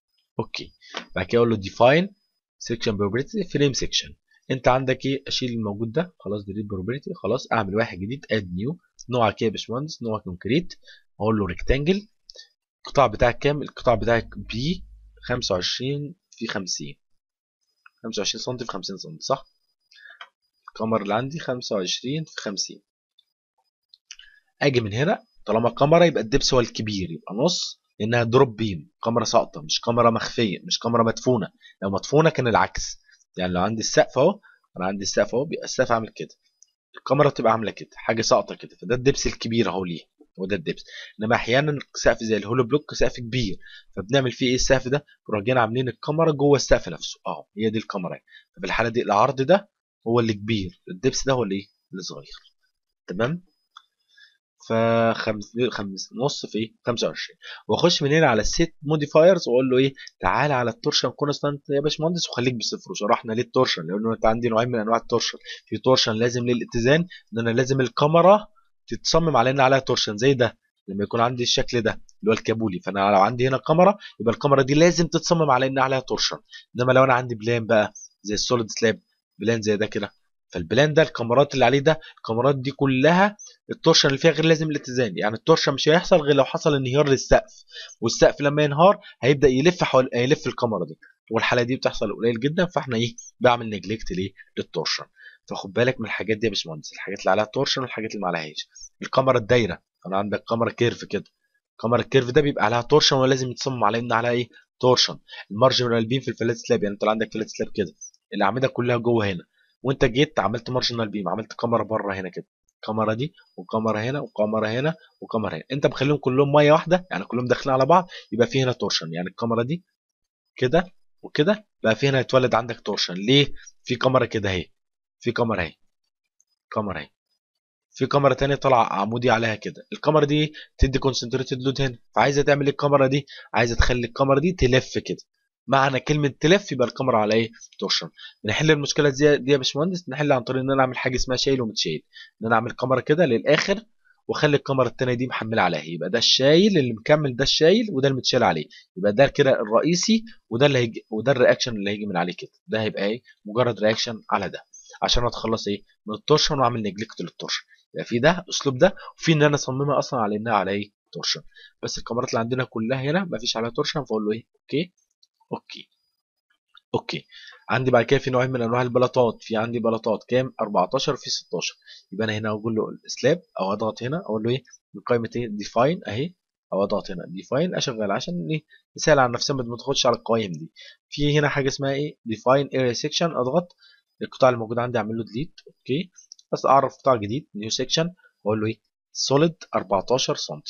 اوكي بعد كده اقول له ديفاين سيكشن بروبرتي فريم سيكشن انت عندك ايه اشيل الموجود ده خلاص ديليت بروبرتي خلاص اعمل واحد جديد اد نيو نوعك ايه يا باشمهندس نوع كونكريت اقول له ريكتانجل القطاع بتاعك كام القطاع بتاعك بي 25 في 50 25 سم في 50 سم صح الكاميرا اللي عندي 25 في 50 اجي من هنا طالما كاميرا يبقى الدبس هو الكبير يبقى نص لانها دروب بيم كاميرا ساقطه مش كاميرا مخفيه مش كاميرا مدفونه لو مدفونه كان العكس يعني لو عندي السقف اهو انا عندي السقف اهو بيبقى السقف عامل كده الكاميرا بتبقى عامله كده حاجه ساقطه كده فده الدبس الكبير اهو ليه هو ده الدبس انما احيانا سقف زي الهولو بلوك سقف كبير فبنعمل فيه ايه السقف ده راجعين عاملين الكاميرا جوه السقف نفسه اهو هي دي الكاميرا ففي الحاله دي العرض ده هو اللي كبير الدبس ده هو اللي ايه اللي صغير تمام فخمس خمس نص في ايه 25 واخش من هنا على السيت موديفايرز واقول له ايه تعالى على التورشن كونستانت يا باشمهندس وخليك بصفر وشرحنا ليه التورشن لانه انت عندي نوعين من انواع التورشن في تورشن لازم للاتزان ان انا لازم الكاميرا تتصمم على ان عليها تورشن زي ده لما يكون عندي الشكل ده اللي هو الكابولي فانا لو عندي هنا كاميرا يبقى الكاميرا دي لازم تتصمم على ان عليها تورشن انما لو انا عندي بلان بقى زي السوليد سلاب بلان زي ده كده فالبلان ده الكاميرات اللي عليه ده الكاميرات دي كلها التورشن اللي فيها غير لازم الاتزان يعني التورشن مش هيحصل غير لو حصل انهيار للسقف والسقف لما ينهار هيبدا يلف حول هيلف الكاميرا دي والحاله دي بتحصل قليل جدا فاحنا ايه بعمل نجلكت ليه للتورشن فخد بالك من الحاجات دي يا باشمهندس الحاجات اللي عليها تورشن والحاجات اللي ما عليهاش الكاميرا الدايره انا عندك كاميرا كيرف كده الكاميرا الكيرف ده بيبقى عليها تورشن ولازم يتصمم عليه ان عليها ايه تورشن المارجنال بيم في الفلات سلاب يعني انت عندك فلات سلاب كده الاعمده كلها جوه هنا وانت جيت عملت مارجنال بيم عملت كاميرا بره هنا كده الكاميرا دي وكاميرا هنا وكاميرا هنا وكاميرا هنا انت مخليهم كلهم ميه واحده يعني كلهم داخلين على بعض يبقى في هنا تورشن يعني الكاميرا دي كده وكده بقى في هنا يتولد عندك تورشن ليه في كاميرا كده اهي في كاميرا اهي كاميرا اهي في كاميرا تانية طالعه عمودي عليها كده الكاميرا دي تدي كونسنتريتد لود هنا فعايزه تعمل ايه الكاميرا دي عايزه تخلي الكاميرا دي تلف كده معنى كلمه تلف يبقى الكاميرا على ايه تورشن بنحل المشكله دي, دي يا باشمهندس نحل عن طريق ان انا اعمل حاجه اسمها شايل ومتشايل ان انا اعمل كاميرا كده للاخر واخلي الكاميرا الثانيه دي محمله عليها يبقى ده الشايل اللي مكمل ده الشايل وده المتشال عليه يبقى ده كده الرئيسي وده اللي هيجي وده الرياكشن اللي هيجي من عليه كده ده هيبقى ايه مجرد رياكشن على ده عشان اتخلص ايه من التورشن واعمل نجلكت للتورشن يبقى في ده اسلوب ده وفي ان انا اصممها اصلا على انها على ايه تورشن بس الكاميرات اللي عندنا كلها هنا مفيش عليها تورشن فاقول له ايه اوكي اوكي اوكي عندي بعد كده في نوعين من انواع البلاطات في عندي بلاطات كام 14 في 16 يبقى انا هنا اقول له سلاب او اضغط هنا اقول له ايه من قائمه ايه ديفاين اهي او اضغط هنا ديفاين اشغل عشان ايه نسهل على نفسنا ما تاخدش على القوائم دي في هنا حاجه اسمها ايه ديفاين اريا سيكشن اضغط القطاع اللي موجود عندي اعمل له ديليت اوكي بس اعرف قطاع جديد نيو سيكشن واقول له ايه سوليد 14 سم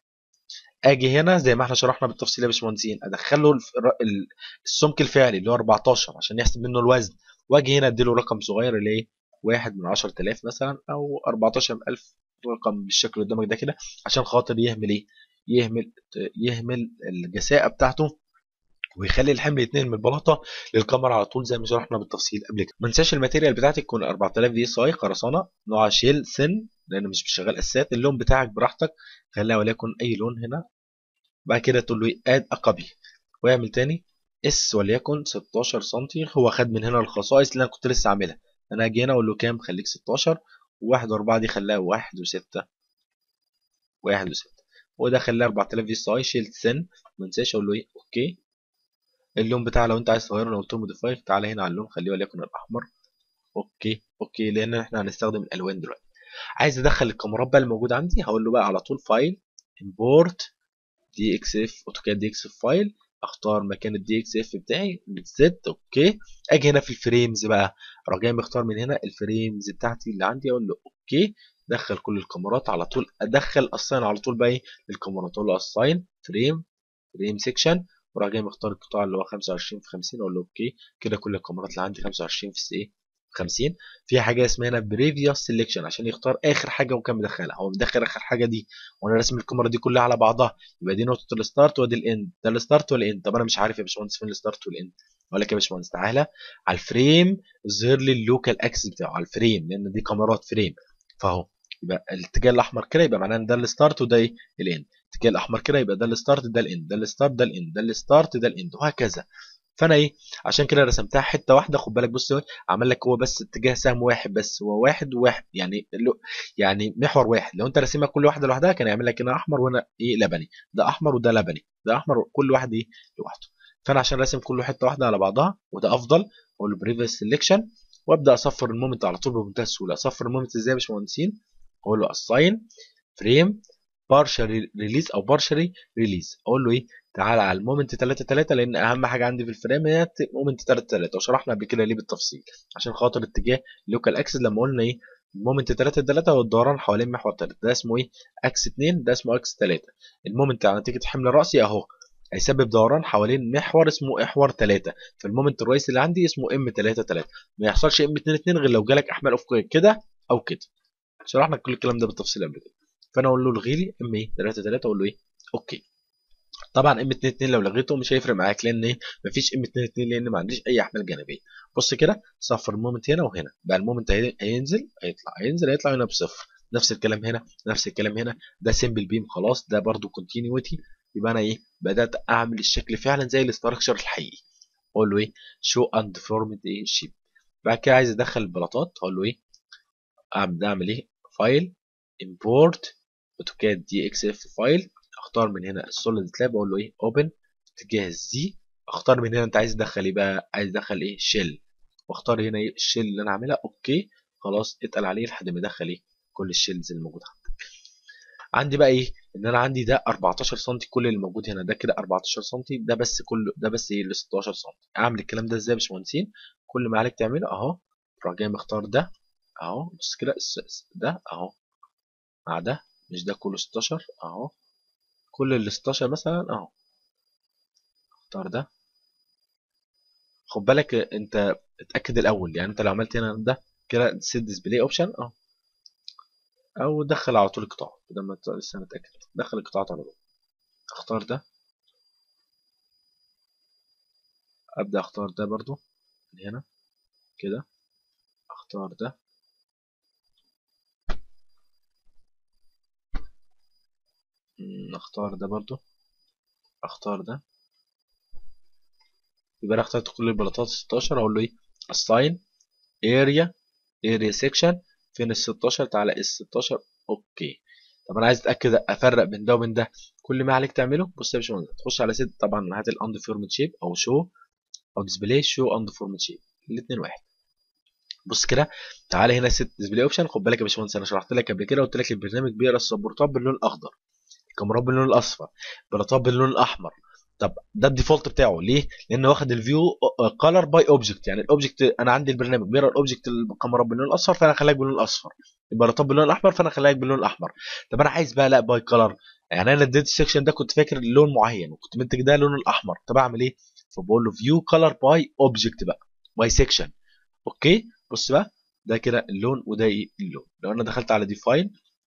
اجي هنا زي ما احنا شرحنا بالتفصيل يا باشمهندسين ادخل له السمك الفعلي اللي هو 14 عشان يحسب منه الوزن واجي هنا اديله رقم صغير اللي ايه 1 من 10000 مثلا او 14000 رقم بالشكل اللي قدامك ده كده عشان خاطر يهمل ايه يهمل يهمل الجساءه بتاعته ويخلي الحمل يتنقل من البلاطه للكاميرا على طول زي ما شرحنا بالتفصيل قبل كده ما انساش الماتيريال بتاعتك تكون 4000 دي اس اي خرسانه نوع شيل سن لان مش شغال اسات اللون بتاعك براحتك خليها وليكن اي لون هنا بعد كده تقول له اد اقبي واعمل تاني اس وليكن 16 سم هو خد من هنا الخصائص اللي انا كنت لسه عاملها انا اجي هنا اقول له كام خليك 16 و1 و4 دي خلاها 1 و6 1 و6 وده خلاه 4000 دي اس اي شيلت سن ما انساش اقول له ايه اوكي اللون بتاعه لو انت عايز تغيره لو قلت له موديفاي تعالى هنا على اللون خليه وليكن الاحمر اوكي اوكي لان احنا هنستخدم الالوان دلوقتي عايز ادخل الكاميرات بقى الموجوده عندي هقول له بقى على طول فايل امبورت دي اكس اف اوتوكاد دي اكس اف فايل اختار مكان الدي اكس اف بتاعي زد اوكي اجي هنا في الفريمز بقى اروح جاي مختار من هنا الفريمز بتاعتي اللي عندي اقول له اوكي دخل كل الكاميرات على طول ادخل اساين على طول بقى ايه للكاميرات اقول له اساين فريم فريم سيكشن وراح جاي مختار القطاع اللي هو 25 في 50 اقول له اوكي كده كل الكاميرات اللي عندي 25 في ايه 50 في حاجه اسمها هنا بريفيوس سيلكشن عشان يختار اخر حاجه وكان مدخلها هو مدخل اخر حاجه دي وانا راسم الكاميرا دي كلها على بعضها يبقى دي نقطه الستارت ودي الاند ده الستارت والاند طب انا مش عارف يا باشمهندس فين الستارت والاند اقول لك يا باشمهندس تعالى على الفريم ظهر لي اللوكال اكسس بتاعه على الفريم لان دي كاميرات فريم فاهو يبقى الاتجاه الاحمر كده يبقى معناه ان ده الستارت وده ايه الاند الاتجاه الاحمر كده يبقى ده الستارت ده الاند ده الستارت ده الاند ده الستارت ده الاند وهكذا فانا ايه عشان كده رسمتها حته واحده خد بالك بص عمل لك هو بس اتجاه سهم واحد بس هو واحد وواحد يعني يعني محور واحد لو انت راسمها كل واحده لوحدها كان يعمل لك هنا احمر وهنا ايه لبني ده احمر وده لبني ده احمر كل واحد ايه لوحده فانا عشان راسم كل حته واحده على بعضها وده افضل اقول له بريفيس سيلكشن وابدا اصفر المومنت على طول بمنتهى السهوله اصفر المومنت ازاي يا باشمهندسين اقول له اساين فريم بارشال ريليز او بارشالي ريليز اقول له ايه تعالى على المومنت 3 3 لان اهم حاجه عندي في الفريم هي مومنت 3 3 وشرحنا قبل كده ليه بالتفصيل عشان خاطر اتجاه اللوكال اكسس لما قلنا ايه المومنت 3 3 هو الدوران حوالين محور 3 ده اسمه ايه اكس 2 ده اسمه اكس 3 المومنت على نتيجه حمل راسي اهو هيسبب دوران حوالين محور اسمه محور 3 فالمومنت الرئيسي اللي عندي اسمه ام 3 3 ما يحصلش ام 2 2 غير لو جالك احمال افقيه كده او كده شرحنا كل الكلام ده بالتفصيل قبل كده فانا اقول له الغي لي ام ايه 3 3 اقول له ايه اوكي طبعا ام 2 2 لو لغيته مش هيفرق معاك لان ايه مفيش ام 2 2 لان ما عنديش اي احمال جانبيه بص كده صفر المومنت هنا وهنا بقى المومنت هينزل هيطلع هينزل هيطلع هنا بصفر نفس الكلام هنا نفس الكلام هنا ده سمبل بيم خلاص ده برده كونتينيوتي يبقى انا ايه بدات اعمل الشكل فعلا زي الاستراكشر الحقيقي اقول له ايه شو اند فورمد ايه شيب بعد كده عايز ادخل البلاطات اقول له ايه اعمل اعمل ايه فايل امبورت اوتوكاد دي اكس اف فايل اختار من هنا السوليد سلاب اقول له ايه اوبن اتجاه الزي اختار من هنا انت عايز تدخل ايه بقى عايز تدخل ايه شيل واختار هنا ايه الشيل اللي انا عاملها اوكي خلاص اتقل عليه لحد ما يدخل ايه كل الشيلز اللي موجوده عندك عندي بقى ايه ان انا عندي ده 14 سم كل اللي موجود هنا ده كده 14 سم ده بس كله ده بس ايه ال 16 سم اعمل الكلام ده ازاي يا باشمهندسين كل ما عليك تعمله اهو تروح جاي مختار ده اهو بص كده ده اهو مع ده مش ده كله 16 اهو كل ال 16 مثلا اهو اختار ده خد بالك انت اتاكد الاول يعني انت لو عملت هنا ده كده سيت ديسبلاي اوبشن اهو او دخل على طول القطاع بدل ما لسه متاكد دخل القطاعات على طول اختار ده ابدا اختار ده برضو من هنا كده اختار ده اختار ده برضو اختار ده يبقى انا اخترت كل البلاطات 16 اقول له ايه assign area area section فين ال 16 تعالى ال 16 اوكي طب انا عايز اتاكد افرق بين ده وبين ده كل ما عليك تعمله بص يا باشمهندس تخش على سيت طبعا هات الاند فورمد شيب او شو او ديسبلاي شو اند فورمد شيب الاثنين واحد بص كده تعالى هنا ست ديسبلاي اوبشن خد بالك يا باشمهندس انا شرحت لك قبل كده قلت لك البرنامج بيقرا السبورتات باللون الاخضر الكاميرات باللون الاصفر البلاطات باللون الاحمر طب ده الديفولت بتاعه ليه؟ لان واخد الفيو كلر باي اوبجكت يعني الاوبجكت انا عندي البرنامج بيقرا الاوبجكت الكاميرات باللون الاصفر فانا خليك باللون الاصفر البلاطات باللون الاحمر فانا خليك باللون الاحمر طب انا عايز بقى لا باي كلر يعني انا اديت السكشن ده كنت فاكر لون معين وكنت منتج ده لون الاحمر طب اعمل ايه؟ فبقول له فيو كلر باي اوبجكت بقى باي سكشن اوكي بص بقى ده كده اللون وده ايه اللون لو انا دخلت على ديفاين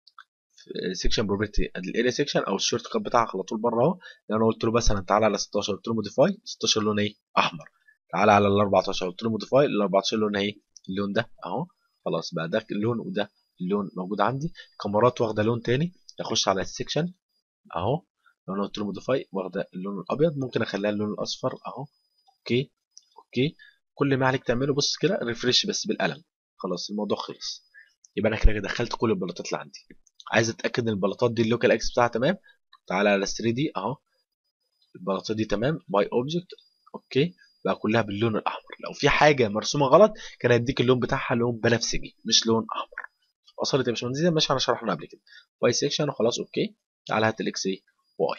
سيكشن بروبرتي ادي الاريا سيكشن او الشورت كات بتاعك على طول بره اهو لو انا قلت له مثلا تعالى على 16 قلت له موديفاي 16 لون ايه احمر تعالى على ال 14 قلت له موديفاي ال 14 لون ايه اللون ده اهو خلاص بقى ده اللون وده اللون موجود عندي كاميرات واخده لون تاني اخش على السيكشن اهو لو انا قلت له موديفاي واخده اللون الابيض ممكن اخليها اللون الاصفر اهو اوكي اوكي كل ما عليك تعمله بص كده ريفرش بس بالقلم خلاص الموضوع خلص يبقى انا كده دخلت كل البلاطات اللي عندي عايز اتاكد ان البلاطات دي اللوكال اكس بتاعها تمام تعالى على 3 دي اهو البلاطات دي تمام باي اوبجكت اوكي بقى كلها باللون الاحمر لو في حاجه مرسومه غلط كان هيديك اللون بتاعها لون بنفسجي مش لون احمر وصلت يا باشمهندس زي ماشي انا شرحنا قبل كده باي سيكشن وخلاص اوكي تعالى هات الاكس اي واي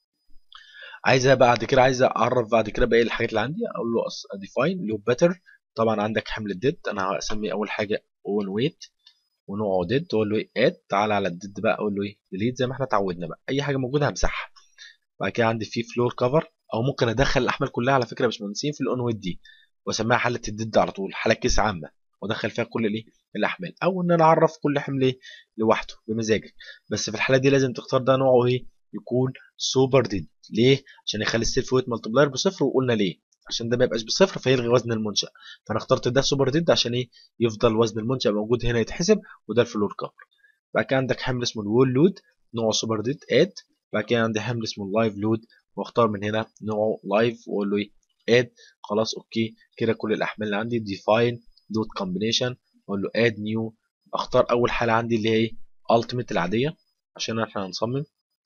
عايزه بعد كده عايز اعرف بعد كده باقي الحاجات اللي عندي اقول له ديفاين لوب باتر طبعا عندك حمل الديد انا هسمي اول حاجه اون ويت ونوعه ديد تقول له ايه اد تعالى على الديد بقى اقول له ايه ديليت زي ما احنا اتعودنا بقى اي حاجه موجوده همسحها بعد كده عندي في فلور كفر او ممكن ادخل الاحمال كلها على فكره يا باشمهندسين في الاون ويت دي واسميها حاله الديد على طول حاله كيس عامه وادخل فيها كل الايه الاحمال او ان انا اعرف كل حمل ايه لوحده بمزاجك بس في الحاله دي لازم تختار ده نوعه ايه يكون سوبر ديد ليه عشان يخلي السيلف ويت مالتبلاير بصفر وقلنا ليه عشان ده ما يبقاش بصفر فيلغي وزن المنشأ فانا اخترت ده سوبر ديد عشان ايه يفضل وزن المنشأ موجود هنا يتحسب وده الفلور كفر بعد كده عندك حمل اسمه الوول لود نوعه سوبر ديد اد بعد كده عندي حمل اسمه اللايف لود واختار من هنا نوعه لايف واقول له ايه اد خلاص اوكي كده كل الاحمال اللي عندي ديفاين لود كومبينيشن اقول له اد نيو اختار اول حاله عندي اللي هي ايه التيميت العاديه عشان احنا هنصمم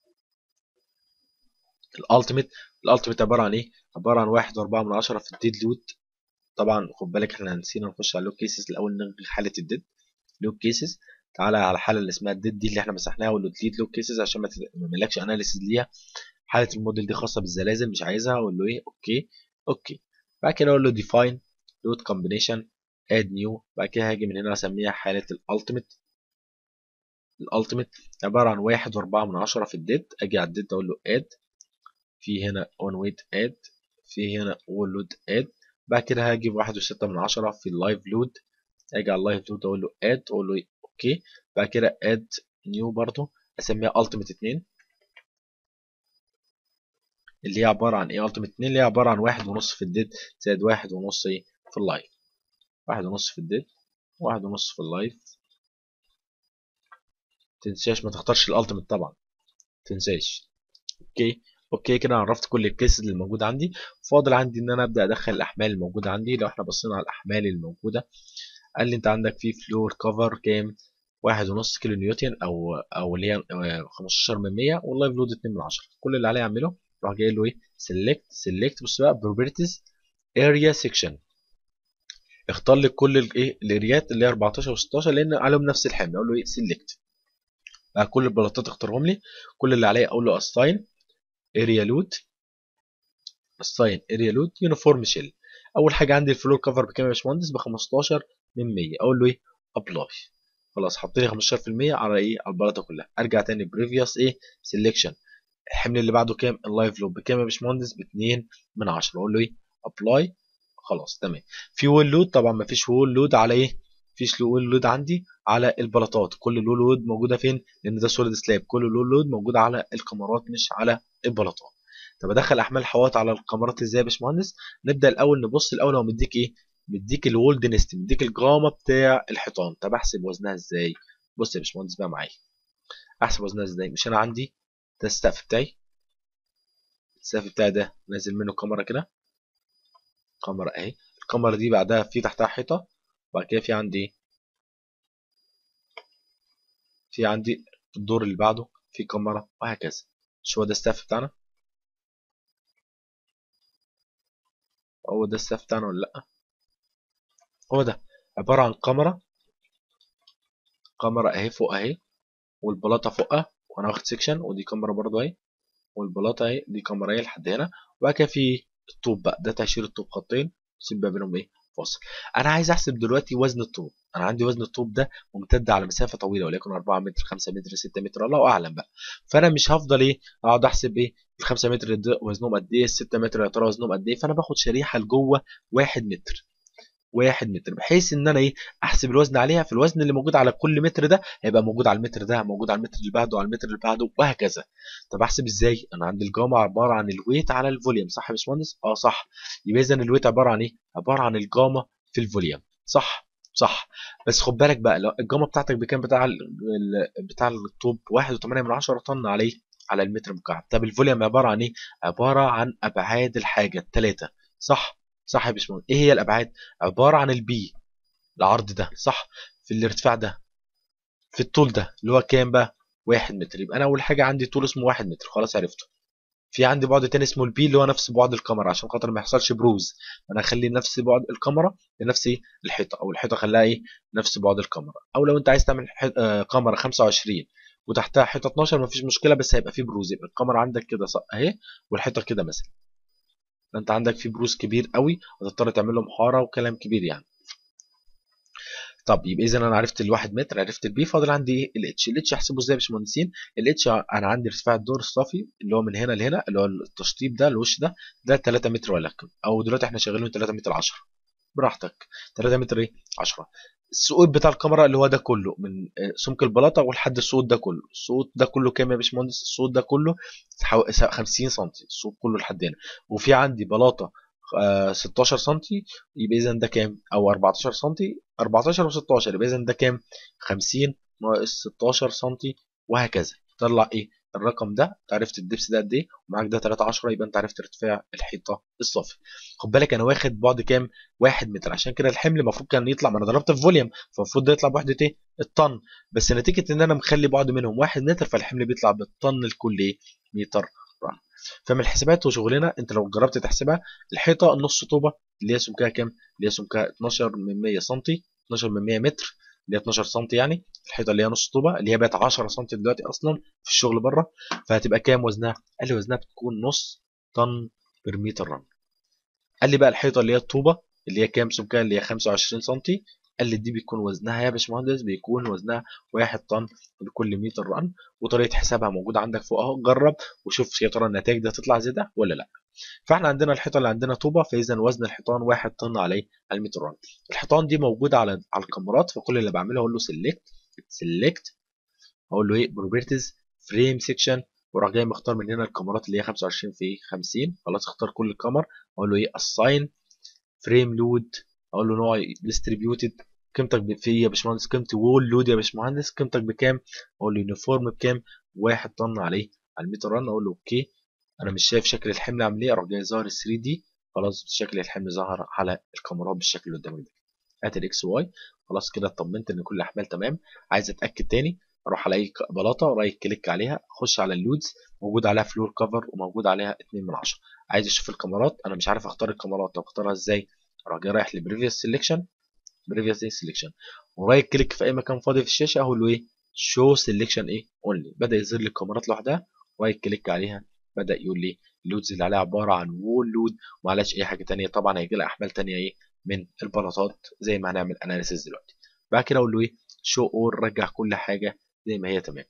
الالتيميت الالتيميت عباره عن ايه عباره عن واحد واربعة من عشرة في الديد لود طبعا خد بالك احنا نسينا نخش على لوك كيسز الاول نلغي حاله الديد لوك كيسز تعالى على الحاله اللي اسمها الديد دي اللي احنا مسحناها وقول له ديليت لوك كيسز عشان ما تعملكش اناليسيز ليها حاله الموديل دي خاصه بالزلازل مش عايزها اقول له ايه اوكي اوكي بعد كده اقول له ديفاين لود كومبينيشن اد نيو بعد كده هاجي من هنا اسميها حاله الالتيميت الالتيميت عباره عن واحد واربعة من عشرة في الديد اجي على الديد اقول له اد في هنا اون ويت اد في هنا وول لود اد بعد كده هاجي بواحد وستة من عشرة في اللايف لود اجي على اللايف لود اقول له اد اقول له اوكي بعد كده اد نيو برضو اسميها التيميت 2 اللي هي عبارة عن ايه التيميت 2 اللي هي عبارة عن واحد ونص في الديد زائد واحد ونص ايه في اللايف واحد ونص في الديد واحد ونص في اللايف تنساش ما تختارش الالتيميت طبعا تنساش اوكي اوكي كده عرفت كل الكيسز اللي موجوده عندي فاضل عندي ان انا ابدا ادخل الاحمال الموجوده عندي لو احنا بصينا على الاحمال الموجوده قال لي انت عندك في فلور كفر كام واحد ونص كيلو نيوتن او او اللي هي 15 من 100 واللايف لود 2 من 10 كل اللي عليه اعمله راح جاي له ايه سيلكت سيلكت بص بقى بروبرتيز اريا سيكشن اختار لي كل الايه الاريات اللي هي 14 و16 لان عليهم نفس الحمل اقول له ايه سيلكت بقى كل البلاطات اختارهم لي كل اللي عليه اقول له اساين اريا لود الساين اريا لود يونيفورم شيل اول حاجه عندي الفلور كفر بكام يا باشمهندس ب 15 من 100 اقول له ايه ابلاي خلاص حط لي 15% على ايه على البلاطه كلها ارجع تاني بريفيوس ايه سيلكشن الحمل اللي بعده كام اللايف لود بكام يا باشمهندس ب 2 من 10 اقول له ايه ابلاي خلاص تمام في وول لود طبعا ما فيش وول لود على ايه مفيش وول لود عندي على البلاطات كل الوول لود موجوده فين لان ده سوليد سلاب كل الوول لود موجود على الكاميرات مش على البلاطات طب ادخل احمال حوائط على الكاميرات ازاي يا باشمهندس نبدا الاول نبص الاول هو مديك ايه مديك الوول دينستي مديك الجرامه بتاع الحيطان طب احسب وزنها ازاي بص يا باشمهندس بقى معايا احسب وزنها ازاي مش انا عندي ده السقف بتاعي السقف بتاعي ده نازل منه كاميرا كده كاميرا اهي الكاميرا دي بعدها في تحتها حيطه وبعد كده في عندي في عندي الدور اللي بعده في كاميرا وهكذا مش هو ده السقف بتاعنا هو ده السقف بتاعنا ولا لا هو ده عبارة عن كاميرا كاميرا اهي فوق اهي والبلاطة فوقها وانا واخد سيكشن ودي كاميرا برضو اهي والبلاطة اهي دي كاميرا اهي لحد هنا وبعد كده في الطوب بقى ده تهشير الطوب خطين سيب بقى بينهم ايه فاصل انا عايز احسب دلوقتي وزن الطوب انا عندي وزن الطوب ده ممتد على مسافه طويله وليكن 4 متر 5 متر 6 متر الله اعلم بقى فانا مش هفضل ايه اقعد احسب ايه ال 5 متر وزنهم قد ايه ال 6 متر يا ترى وزنهم قد ايه فانا باخد شريحه لجوه 1 متر 1 متر بحيث ان انا ايه احسب الوزن عليها في الوزن اللي موجود على كل متر ده هيبقى موجود على المتر ده موجود على المتر اللي بعده على المتر اللي بعده وهكذا طب احسب ازاي انا عندي الجاما عباره عن الويت على الفوليوم صح يا باشمهندس اه صح يبقى اذا الويت عباره عن ايه عباره عن الجاما في الفوليوم صح صح بس خد بالك بقى لو الجاما بتاعتك بكام بتاع ال بتاع الطوب 1.8 من 10 طن عليه على المتر مكعب طب الفوليوم عباره عن ايه عباره عن ابعاد الحاجه الثلاثه صح صح يا باشمهندس ايه هي الابعاد عباره عن البي العرض ده صح في الارتفاع ده في الطول ده اللي هو كام بقى 1 متر يبقى انا اول حاجه عندي طول اسمه 1 متر خلاص عرفته في عندي بعد تاني اسمه البي اللي هو نفس بعد الكاميرا عشان خاطر ما يحصلش بروز انا اخلي نفس بعد الكاميرا لنفس ايه الحيطه او الحيطه اخليها ايه نفس بعد الكاميرا او لو انت عايز تعمل آه كاميرا 25 وتحتها حيطه 12 مفيش مشكله بس هيبقى في بروز يبقى الكاميرا عندك كده اهي والحيطه كده مثلا فانت عندك في بروز كبير قوي هتضطر تعمل له محاره وكلام كبير يعني طب يبقى اذا انا عرفت الواحد متر عرفت البي فاضل عندي ايه الاتش الاتش احسبه ازاي يا باشمهندسين الاتش انا عندي ارتفاع الدور الصافي اللي هو من هنا لهنا اللي هو التشطيب ده الوش ده ده 3 متر ولكن او دلوقتي احنا شغالين 3 متر 10 براحتك 3 متر ايه 10 السقوط بتاع الكاميرا اللي هو ده كله من سمك البلاطه ولحد السقوط ده كله السقوط ده كله كام يا باشمهندس السقوط ده كله 50 سم السقوط كله لحد هنا وفي عندي بلاطه 16 سم يبقى اذا ده كام او 14 سم 14 و16 يبقى اذا ده كام 50 ناقص 16 سم وهكذا طلع ايه الرقم ده انت عرفت الدبس ده قد ايه ومعاك ده 3 10 يبقى انت عرفت ارتفاع الحيطه الصافي خد بالك انا واخد بعد كام 1 متر عشان كده الحمل المفروض كان يطلع ما انا ضربت في فوليوم فالمفروض ده يطلع بوحده ايه الطن بس نتيجه ان انا مخلي بعد منهم 1 متر فالحمل بيطلع بالطن لكل ايه متر رن فمن الحسابات وشغلنا انت لو جربت تحسبها الحيطه النص طوبه اللي هي سمكها كام اللي هي سمكها 12 من 100 سم 12 من 100 متر اللي هي 12 سم يعني الحيطه اللي هي نص طوبه اللي هي بقت 10 سم دلوقتي اصلا في الشغل بره فهتبقى كام وزنها قال لي وزنها بتكون نص طن بر متر رن قال لي بقى الحيطه اللي هي الطوبه اللي هي كام سمكها اللي هي 25 سم قال لي دي بيكون وزنها يا باشمهندس بيكون وزنها 1 طن لكل متر رن وطريقه حسابها موجوده عندك فوق اهو جرب وشوف يا ترى النتائج دي هتطلع زي ده ولا لا فاحنا عندنا الحيطه اللي عندنا طوبه فاذا وزن الحيطان 1 طن عليه على المتر رن الحيطان دي موجوده على على الكاميرات فكل اللي بعمله اقول له سيلكت سيلكت اقول له ايه بروبرتيز فريم سيكشن وراح جاي مختار من هنا الكاميرات اللي هي 25 في 50 خلاص اختار كل الكاميرا اقول له ايه اساين فريم لود اقول له نوع ديستريبيوتد قيمتك في يا باشمهندس قيمه وول لود يا باشمهندس قيمتك بكام اقول له يونيفورم بكام 1 طن عليه على المتر رن اقول له اوكي انا مش شايف شكل الحمل عامل ايه اروح جاي ظاهر 3 دي خلاص شكل الحمل ظهر على الكاميرات بالشكل اللي قدامك ده هات الاكس واي خلاص كده اطمنت ان كل الاحمال تمام عايز اتاكد تاني اروح الاقي بلاطه رايت كليك عليها اخش على اللودز موجود عليها فلور كفر وموجود عليها 2 من 10 عايز اشوف الكاميرات انا مش عارف اختار الكاميرات طب اختارها ازاي اروح جاي رايح لبريفيوس سيلكشن بريفيوس سيلكشن ورايت كليك في اي مكان فاضي في الشاشه اقول له ايه شو سيلكشن ايه اونلي بدا يظهر لي الكاميرات لوحدها رايت كليك عليها بدا يقول لي اللودز اللي عليها عباره عن وول لود ومعلاش اي حاجه تانية طبعا هيجي لها احمال تانية ايه من البلاطات زي ما هنعمل اناليسيس دلوقتي بعد كده اقول له ايه شو اور رجع كل حاجه زي ما هي تمام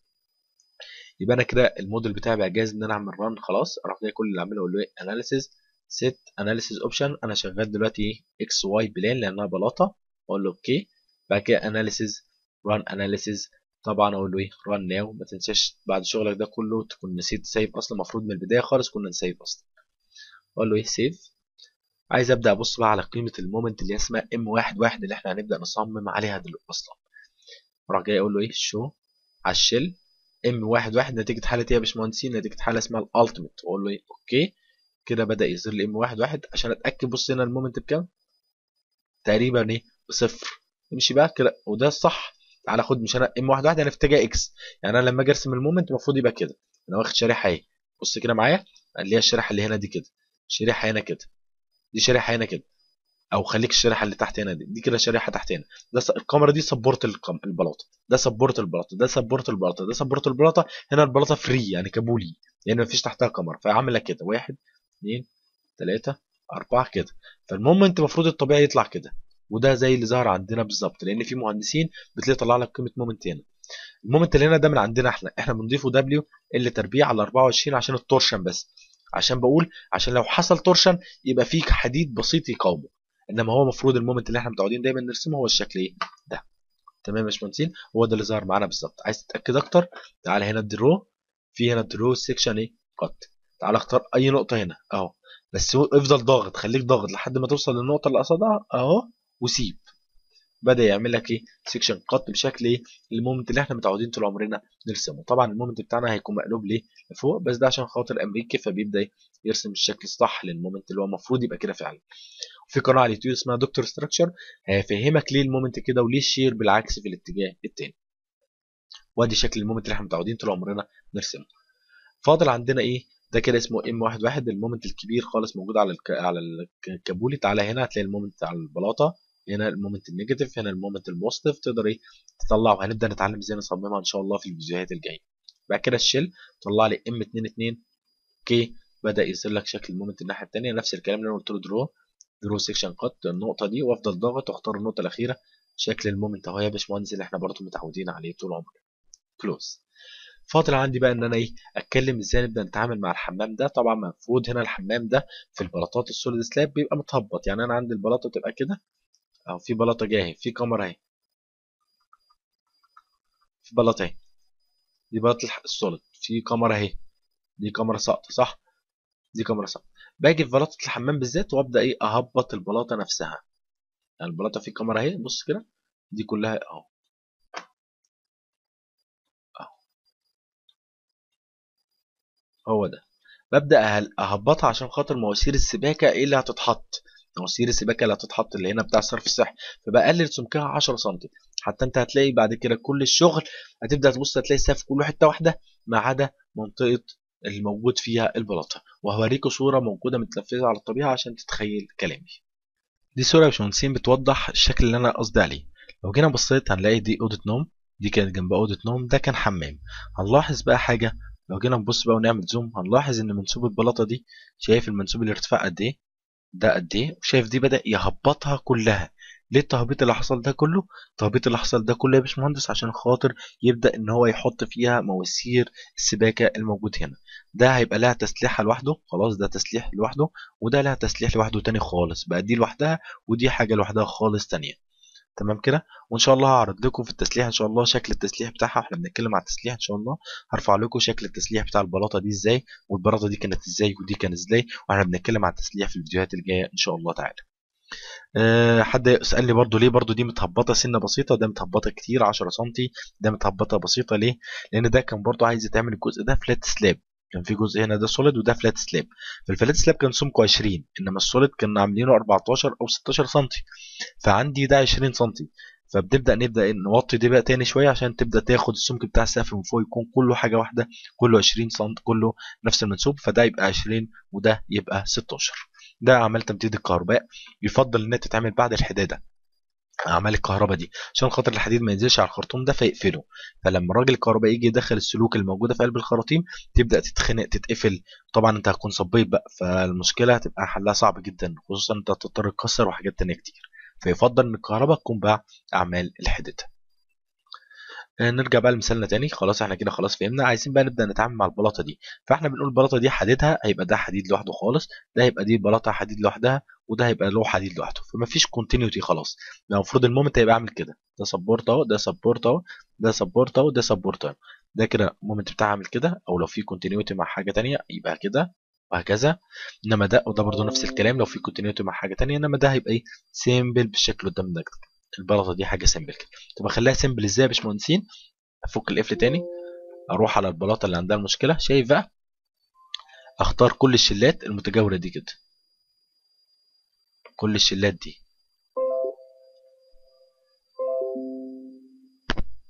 يبقى انا كده الموديل بتاعي بقى جاهز ان انا اعمل ران خلاص اروح جاي كل اللي اعمله اقول له ايه اناليسيس سيت اناليسيس اوبشن انا شغال دلوقتي ايه اكس واي بلان لانها بلاطه اقول له اوكي بعد كده اناليسيس ران اناليسيس طبعا اقول له ايه ران ناو ما تنساش بعد شغلك ده كله تكون نسيت سيف اصلا المفروض من البدايه خالص كنا نسيف اصلا اقول له ايه سيف عايز ابدا ابص بقى على قيمه المومنت اللي اسمها ام واحد واحد اللي احنا هنبدا نصمم عليها دلوقتي اصلا اروح جاي اقول له ايه شو على الشيل ام واحد واحد نتيجه حاله ايه يا باشمهندسين نتيجه حاله اسمها الالتيميت واقول له ايه اوكي كده بدا يظهر لي ام واحد واحد عشان اتاكد بص هنا المومنت بكام تقريبا ايه بصفر امشي بقى كده وده الصح تعالى خد مش انا ام واحد واحد انا في اتجاه اكس يعني انا لما اجي ارسم المومنت المفروض يبقى كده انا واخد شريحه اهي بص كده معايا اللي هي الشريحه اللي هنا دي كده شريحه هنا كده دي شريحه هنا كده او خليك الشريحه اللي تحت هنا دي دي كده شريحه تحت هنا ده س... الكاميرا دي سبورت البلاطه ده سبورت البلاطه ده سبورت البلاطه ده سبورت البلاطه هنا البلاطه فري يعني كابولي لان يعني مفيش تحتها كاميرا فعامله كده واحد اثنين ثلاثه اربعه كده فالمومنت المفروض الطبيعي يطلع كده وده زي اللي ظهر عندنا بالظبط لان في مهندسين بتلاقي طلع لك قيمه مومنت هنا المومنت اللي هنا ده من عندنا احنا احنا بنضيفه دبليو ال تربيع على 24 عشان التورشن بس عشان بقول عشان لو حصل تورشن يبقى فيك حديد بسيط يقاومه انما هو المفروض المومنت اللي احنا متعودين دايما نرسمه هو الشكل ايه ده تمام يا باشمهندسين هو ده اللي ظهر معانا بالظبط عايز تتاكد اكتر تعال هنا الدرو في هنا الدرو سيكشن ايه قط تعال اختار اي نقطه هنا اهو بس افضل ضاغط خليك ضاغط لحد ما توصل للنقطه اللي قصدها اهو وسيب بدا يعمل لك ايه سيكشن قط بشكل ايه المومنت اللي احنا متعودين طول عمرنا نرسمه طبعا المومنت بتاعنا هيكون مقلوب ليه لفوق بس ده عشان خاطر امريكي فبيبدا يرسم الشكل الصح للمومنت اللي هو المفروض يبقى كده فعلا في قناه على اليوتيوب اسمها دكتور ستراكشر هيفهمك ليه المومنت كده وليه الشير بالعكس في الاتجاه التاني وادي شكل المومنت اللي احنا متعودين طول عمرنا نرسمه فاضل عندنا ايه ده كده اسمه ام واحد واحد المومنت الكبير خالص موجود على الك... على الكابولي تعالى هنا هتلاقي المومنت على البلاطه هنا المومنت النيجاتيف هنا المومنت البوزيتيف تقدر ايه تطلعه هنبدا نتعلم ازاي نصممها ان شاء الله في الفيديوهات الجايه بعد كده الشيل طلع لي ام 2 2 كي بدا يظهر لك شكل المومنت الناحيه الثانيه نفس الكلام اللي انا قلت له درو درو سيكشن قط النقطه دي وافضل ضاغط واختار النقطه الاخيره شكل المومنت اهو يا باشمهندس اللي احنا برضه متعودين عليه طول عمرنا كلوز فاضل عندي بقى ان انا ايه اتكلم ازاي نبدا نتعامل مع الحمام ده طبعا المفروض هنا الحمام ده في البلاطات السوليد سلاب بيبقى متهبط يعني انا عندي البلاطه تبقى كده اهو في بلاطه جايه في كاميرا اهي في بلاطه اهي دي بلاطه السوليد في كاميرا اهي دي كاميرا ساقطه صح دي كاميرا ساقطه باجي في بلاطه الحمام بالذات وابدا ايه اهبط البلاطه نفسها يعني البلاطه في كاميرا اهي بص كده دي كلها اهو هو ده ببدا اهبطها عشان خاطر مواسير السباكه ايه اللي هتتحط مواسير السباكه اللي هتتحط اللي هنا بتاع الصرف الصحي فبقلل سمكها 10 سم حتى انت هتلاقي بعد كده كل الشغل هتبدا تبص هتلاقي السقف كله حته واحده ما عدا منطقه الموجود فيها البلاطه وهوريكم صوره موجوده متنفذه على الطبيعه عشان تتخيل كلامي دي صوره يا باشمهندسين بتوضح الشكل اللي انا قصدي عليه لو جينا بصيت هنلاقي دي اوضه نوم دي كانت جنب اوضه نوم ده كان حمام هنلاحظ بقى حاجه لو جينا نبص بقى ونعمل زوم هنلاحظ ان منسوب البلاطه دي شايف المنسوب الارتفاع قد ايه ده قد ايه وشايف دي بدا يهبطها كلها ليه التهبيط اللي حصل ده كله التهبيط اللي حصل ده كله يا باشمهندس عشان خاطر يبدا ان هو يحط فيها مواسير السباكه الموجود هنا ده هيبقى لها تسليحه لوحده خلاص ده تسليح لوحده وده لها تسليح لوحده تاني خالص بقى دي لوحدها ودي حاجه لوحدها خالص تانية تمام كده وان شاء الله هعرض لكم في التسليح ان شاء الله شكل التسليح بتاعها احنا بنتكلم على التسليح ان شاء الله هرفع لكم شكل التسليح بتاع البلاطه دي ازاي والبلاطه دي كانت ازاي ودي كانت ازاي واحنا بنتكلم على التسليح في الفيديوهات الجايه ان شاء الله تعالى أه حد يسال لي برضو ليه برضو دي متهبطه سنه بسيطه ده متهبطه كتير 10 سم ده متهبطه بسيطه ليه لان ده كان برضو عايز يتعمل الجزء ده فلات سلاب كان في جزء هنا ده سوليد وده فلات سلاب فالفلات سلاب كان سمكه 20 انما السوليد كنا عاملينه 14 او 16 سم فعندي ده 20 سم فبنبدا نبدا نوطي دي بقى تاني شويه عشان تبدا تاخد السمك بتاع السقف من فوق يكون كله حاجه واحده كله 20 سم كله نفس المنسوب فده يبقى 20 وده يبقى 16 ده اعمال تمديد الكهرباء يفضل انها تتعمل بعد الحداده اعمال الكهرباء دي عشان خاطر الحديد ما ينزلش على الخرطوم ده فيقفله فلما الراجل الكهرباء يجي يدخل السلوك الموجوده في قلب الخراطيم تبدا تتخنق تتقفل طبعا انت هتكون صبيت بقى فالمشكله هتبقى حلها صعب جدا خصوصا انت هتضطر تكسر وحاجات تانية كتير فيفضل ان الكهرباء تكون بقى اعمال الحداده نرجع بقى لمثالنا تاني خلاص احنا كده خلاص فهمنا عايزين بقى نبدا نتعامل مع البلاطه دي فاحنا بنقول البلاطه دي حديدها هيبقى ده حديد لوحده خالص ده هيبقى دي بلاطه حديد لوحدها وده هيبقى له حديد لوحده فمفيش كونتينيوتي خلاص المفروض المومنت هيبقى عامل كده ده سبورت اهو ده سبورت اهو ده سبورت اهو ده سبورت اهو ده كده المومنت بتاعها عامل كده او لو في كونتينيوتي مع حاجه تانية يبقى كده وهكذا انما ده وده برضه نفس الكلام لو في كونتينيوتي مع حاجه تانية انما ده هيبقى ايه سيمبل بالشكل قدام ده البلاطه دي حاجه سيمبل كده طب اخليها سيمبل ازاي يا باشمهندسين افك القفل تاني اروح على البلاطه اللي عندها المشكله شايف بقى اختار كل الشلات المتجاوره دي كده كل الشلات دي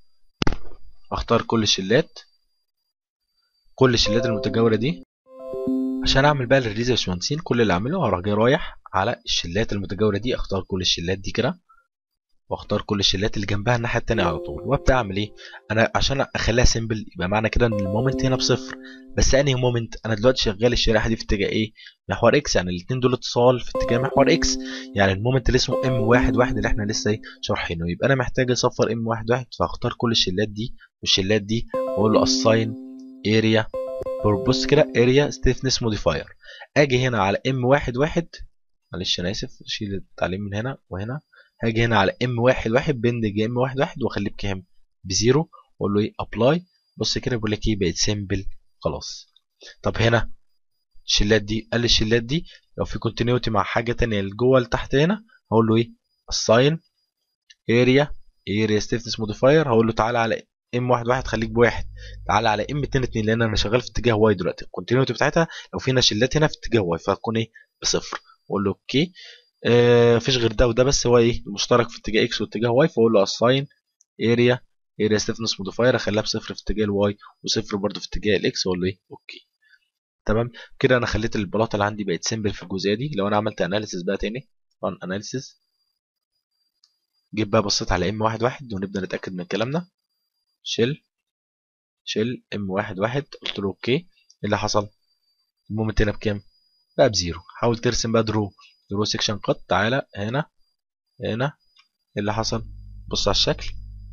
اختار كل الشلات كل الشلات المتجاوره دي عشان اعمل بقى الريليز يا باشمهندسين كل اللي اعمله هروح جاي رايح على الشلات المتجاوره دي اختار كل الشلات دي كده واختار كل الشلات اللي جنبها الناحيه التانية على طول وابدا اعمل ايه انا عشان اخليها سيمبل يبقى معنى كده ان المومنت هنا بصفر بس انهي مومنت انا دلوقتي شغال الشريحه دي في اتجاه ايه محور اكس يعني الاثنين دول اتصال في اتجاه محور اكس يعني المومنت اللي اسمه ام واحد واحد اللي احنا لسه ايه شارحينه يبقى انا محتاج اصفر ام واحد واحد فاختار كل الشلات دي والشلات دي واقول له assign area بص كده area stiffness modifier اجي هنا على ام واحد واحد معلش انا اسف اشيل التعليم من هنا وهنا هاجي هنا على ام واحد واحد بندج ام واحد واحد واخليه بكام بزيرو واقول له ايه ابلاي بص كده بيقول لك ايه بقت سيمبل خلاص طب هنا الشلات دي قال لي الشلات دي لو في كونتينيوتي مع حاجه تانية لجوه لتحت هنا هقول له ايه assign area area stiffness modifier هقول له تعالى على ام واحد واحد خليك بواحد تعالى على ام اتنين اتنين لان انا شغال في اتجاه واي دلوقتي الكونتينيوتي بتاعتها لو فينا شلات هنا في اتجاه واي فهتكون ايه بصفر اقول له اوكي آه مفيش غير ده وده بس هو ايه المشترك في اتجاه اكس واتجاه واي فاقول له assign area area stiffness modifier اخليها بصفر في اتجاه الواي وصفر برضه في اتجاه الاكس واقول له ايه اوكي تمام كده انا خليت البلاطه اللي عندي بقت سيمبل في الجزئيه دي لو انا عملت اناليسيس بقى تاني طبعا اناليسيس جيت بقى بصيت على ام واحد واحد ونبدا نتاكد من كلامنا شيل شيل ام واحد واحد قلت له اوكي ايه اللي حصل المومنت هنا بكام بقى بزيرو حاول ترسم بقى درو درو سيكشن كات تعالى هنا هنا ايه اللي حصل بص على الشكل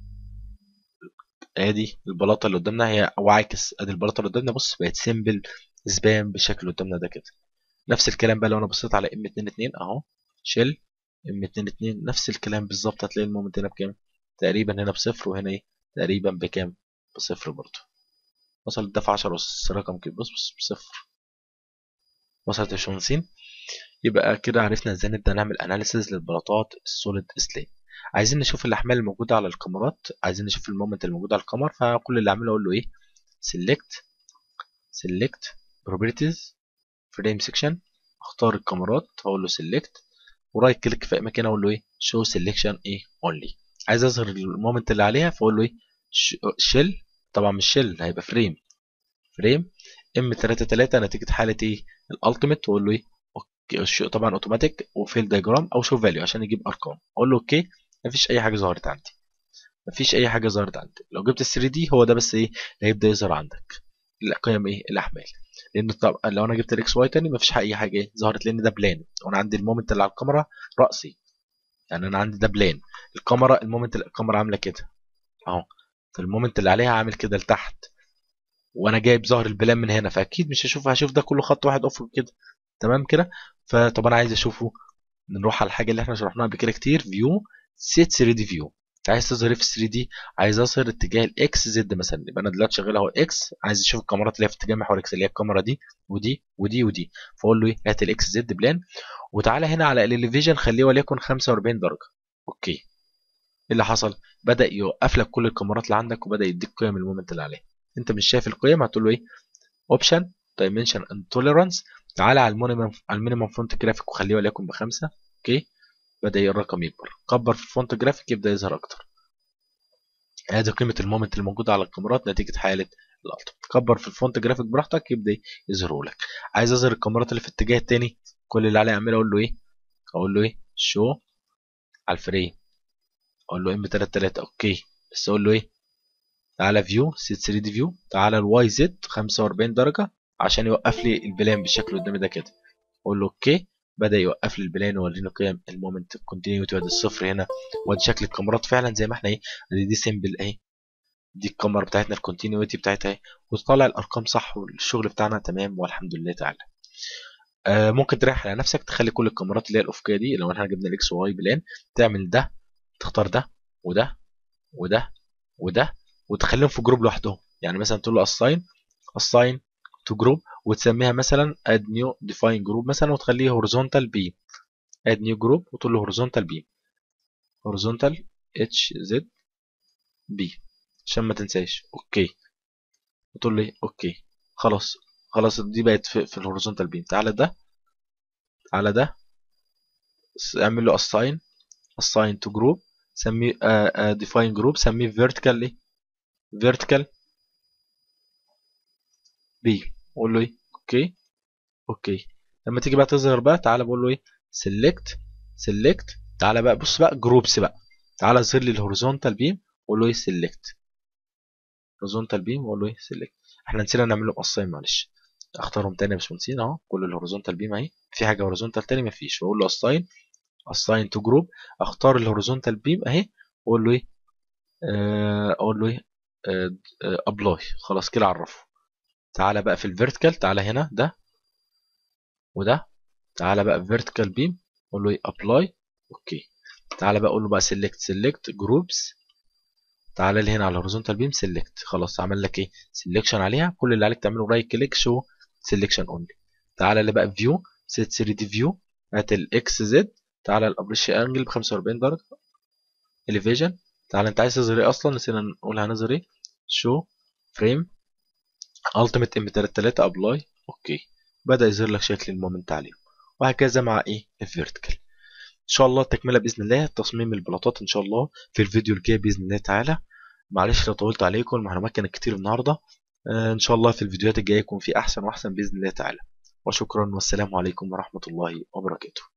ادي البلاطه اللي قدامنا هي او عاكس ادي البلاطه اللي قدامنا بص بقت سيمبل سبان بالشكل اللي قدامنا ده كده نفس الكلام بقى لو انا بصيت على ام 2 2 اهو شيل ام 2 2 نفس الكلام بالظبط هتلاقي المومنت هنا بكام تقريبا هنا بصفر وهنا ايه تقريبا بكام بصفر برضه وصل الدفع 10 بس رقم كده بص بص بصفر وصلت يا باشمهندسين يبقى كده عرفنا ازاي نبدا نعمل اناليسيز للبلاطات السوليد سليب عايزين نشوف الاحمال الموجوده على الكاميرات عايزين نشوف المومنت الموجود على الكاميرا فكل اللي اعمله اقول له ايه select select properties frame section اختار الكاميرات هقول له select ورايت كليك في اي مكان اقول له ايه show selection ايه only عايز اظهر المومنت اللي عليها فاقول له ايه شيل طبعا مش شيل هيبقى فريم فريم ام 3 3 نتيجه حاله ايه الالتيميت واقول له ايه اوكي طبعا اوتوماتيك وفيل دايجرام او شو فاليو عشان يجيب ارقام اقول له اوكي مفيش اي حاجه ظهرت عندي مفيش اي حاجه ظهرت عندي لو جبت ال 3 دي هو ده بس ايه اللي هيبدا يظهر عندك القيم ايه الاحمال لان طبعا لو انا جبت الاكس واي تاني مفيش اي حاجه ايه ظهرت لان ده بلان وانا عندي المومنت اللي على الكاميرا راسي يعني انا عندي ده بلان الكاميرا المومنت الكاميرا عامله كده اهو فالمومنت اللي عليها عامل كده لتحت وانا جايب ظهر البلان من هنا فاكيد مش هشوف هشوف ده كله خط واحد افق كده تمام كده فطب انا عايز اشوفه نروح على الحاجه اللي احنا شرحناها قبل كده كتير فيو سيت 3 دي فيو عايز تظهر ايه في 3 دي عايز اظهر اتجاه الاكس زد مثلا يبقى انا دلوقتي شغال اهو اكس عايز اشوف الكاميرات اللي هي في اتجاه محور اكس اللي هي الكاميرا دي ودي ودي ودي فاقول له ايه هات الاكس زد بلان وتعالى هنا على الاليفيجن خليه وليكن 45 درجه اوكي ايه اللي حصل بدا يوقف لك كل الكاميرات اللي عندك وبدا يديك قيم المومنت اللي عليها انت مش شايف القيم هتقول له ايه اوبشن دايمنشن اند توليرانس تعالى على المينيمم على المينيمم فونت جرافيك وخليه وليكن بخمسة اوكي بدا الرقم يكبر كبر في الفونت جرافيك يبدا يظهر اكتر هذه قيمه المومنت الموجوده على الكاميرات نتيجه حاله الالت كبر في الفونت جرافيك براحتك يبدا يظهره لك عايز اظهر الكاميرات اللي في الاتجاه التاني كل اللي عليه اعمله اقول له ايه اقول له ايه شو على الفريم اقول له ام 33 اوكي بس اقول له ايه تعالى فيو سيت 3 دي فيو تعالى الواي زد 45 درجه عشان يوقف لي البلان بالشكل اللي قدامي ده كده اقول له اوكي بدا يوقف لي البلان ويوريني قيم المومنت كونتينيوتي وادي الصفر هنا وادي شكل الكاميرات فعلا زي ما احنا ايه دي, دي سيمبل اهي دي الكاميرا بتاعتنا الكونتينيوتي بتاعتها اهي وتطلع الارقام صح والشغل بتاعنا تمام والحمد لله تعالى آه ممكن تريح على نفسك تخلي كل الكاميرات اللي هي الافقيه دي لو احنا جبنا الاكس واي بلان تعمل ده تختار ده وده وده وده وتخليهم في جروب لوحدهم يعني مثلا تقول له assign assign to group وتسميها مثلا add new define group مثلا وتخليه horizontal beam add new group وتقول له horizontal beam horizontal hz b عشان ما تنساش اوكي وتقول لي اوكي خلاص خلاص دي بقت في, في الهوريزونتال بيم تعالى ده تعالى ده اعمل له assign assign to group سميه uh, uh, define group سميه vertical ايه فيرتيكال بيم اقول له ايه اوكي اوكي لما تيجي بقى تظهر بقى تعالى بقول له ايه سيلكت سيلكت تعالى بقى بص بقى جروبس بقى تعالى اظهر لي الهوريزونتال بيم واقول له ايه سيلكت هوريزونتال بيم واقول له ايه سيلكت احنا نسينا نعمل لهم اساين معلش اختارهم تاني يا باشمهندسين اهو كل الهوريزونتال بيم اهي في حاجه هوريزونتال تاني مفيش واقول له اساين اساين تو جروب اختار الهوريزونتال بيم اهي واقول له ايه آه، اقول له ايه ابلاي خلاص كده عرفه تعالى بقى في الفيرتيكال تعالى هنا ده وده تعالى بقى فيرتيكال بيم اقول له ايه ابلاي اوكي تعالى بقى اقول له بقى سيلكت سيلكت جروبس تعالى لي هنا على الهوريزونتال بيم سيلكت خلاص عمل لك ايه سيلكشن عليها كل اللي عليك تعمله رايت كليك شو سيلكشن اونلي تعالى لي بقى فيو سيت 3 دي فيو هات الاكس زد تعالى الابريش انجل ب 45 درجه اليفيجن تعالى انت عايز تظهر ايه اصلا نسينا نقول هنظهر ايه شو فريم التيميت ام 33 ابلاي اوكي بدا يظهر لك شكل المومنت عليهم وهكذا مع ايه الفيرتيكال ان شاء الله التكمله باذن الله تصميم البلاطات ان شاء الله في الفيديو الجاي باذن الله تعالى معلش لو طولت عليكم المعلومات كانت كتير النهارده آه ان شاء الله في الفيديوهات الجايه يكون في احسن واحسن باذن الله تعالى وشكرا والسلام عليكم ورحمه الله وبركاته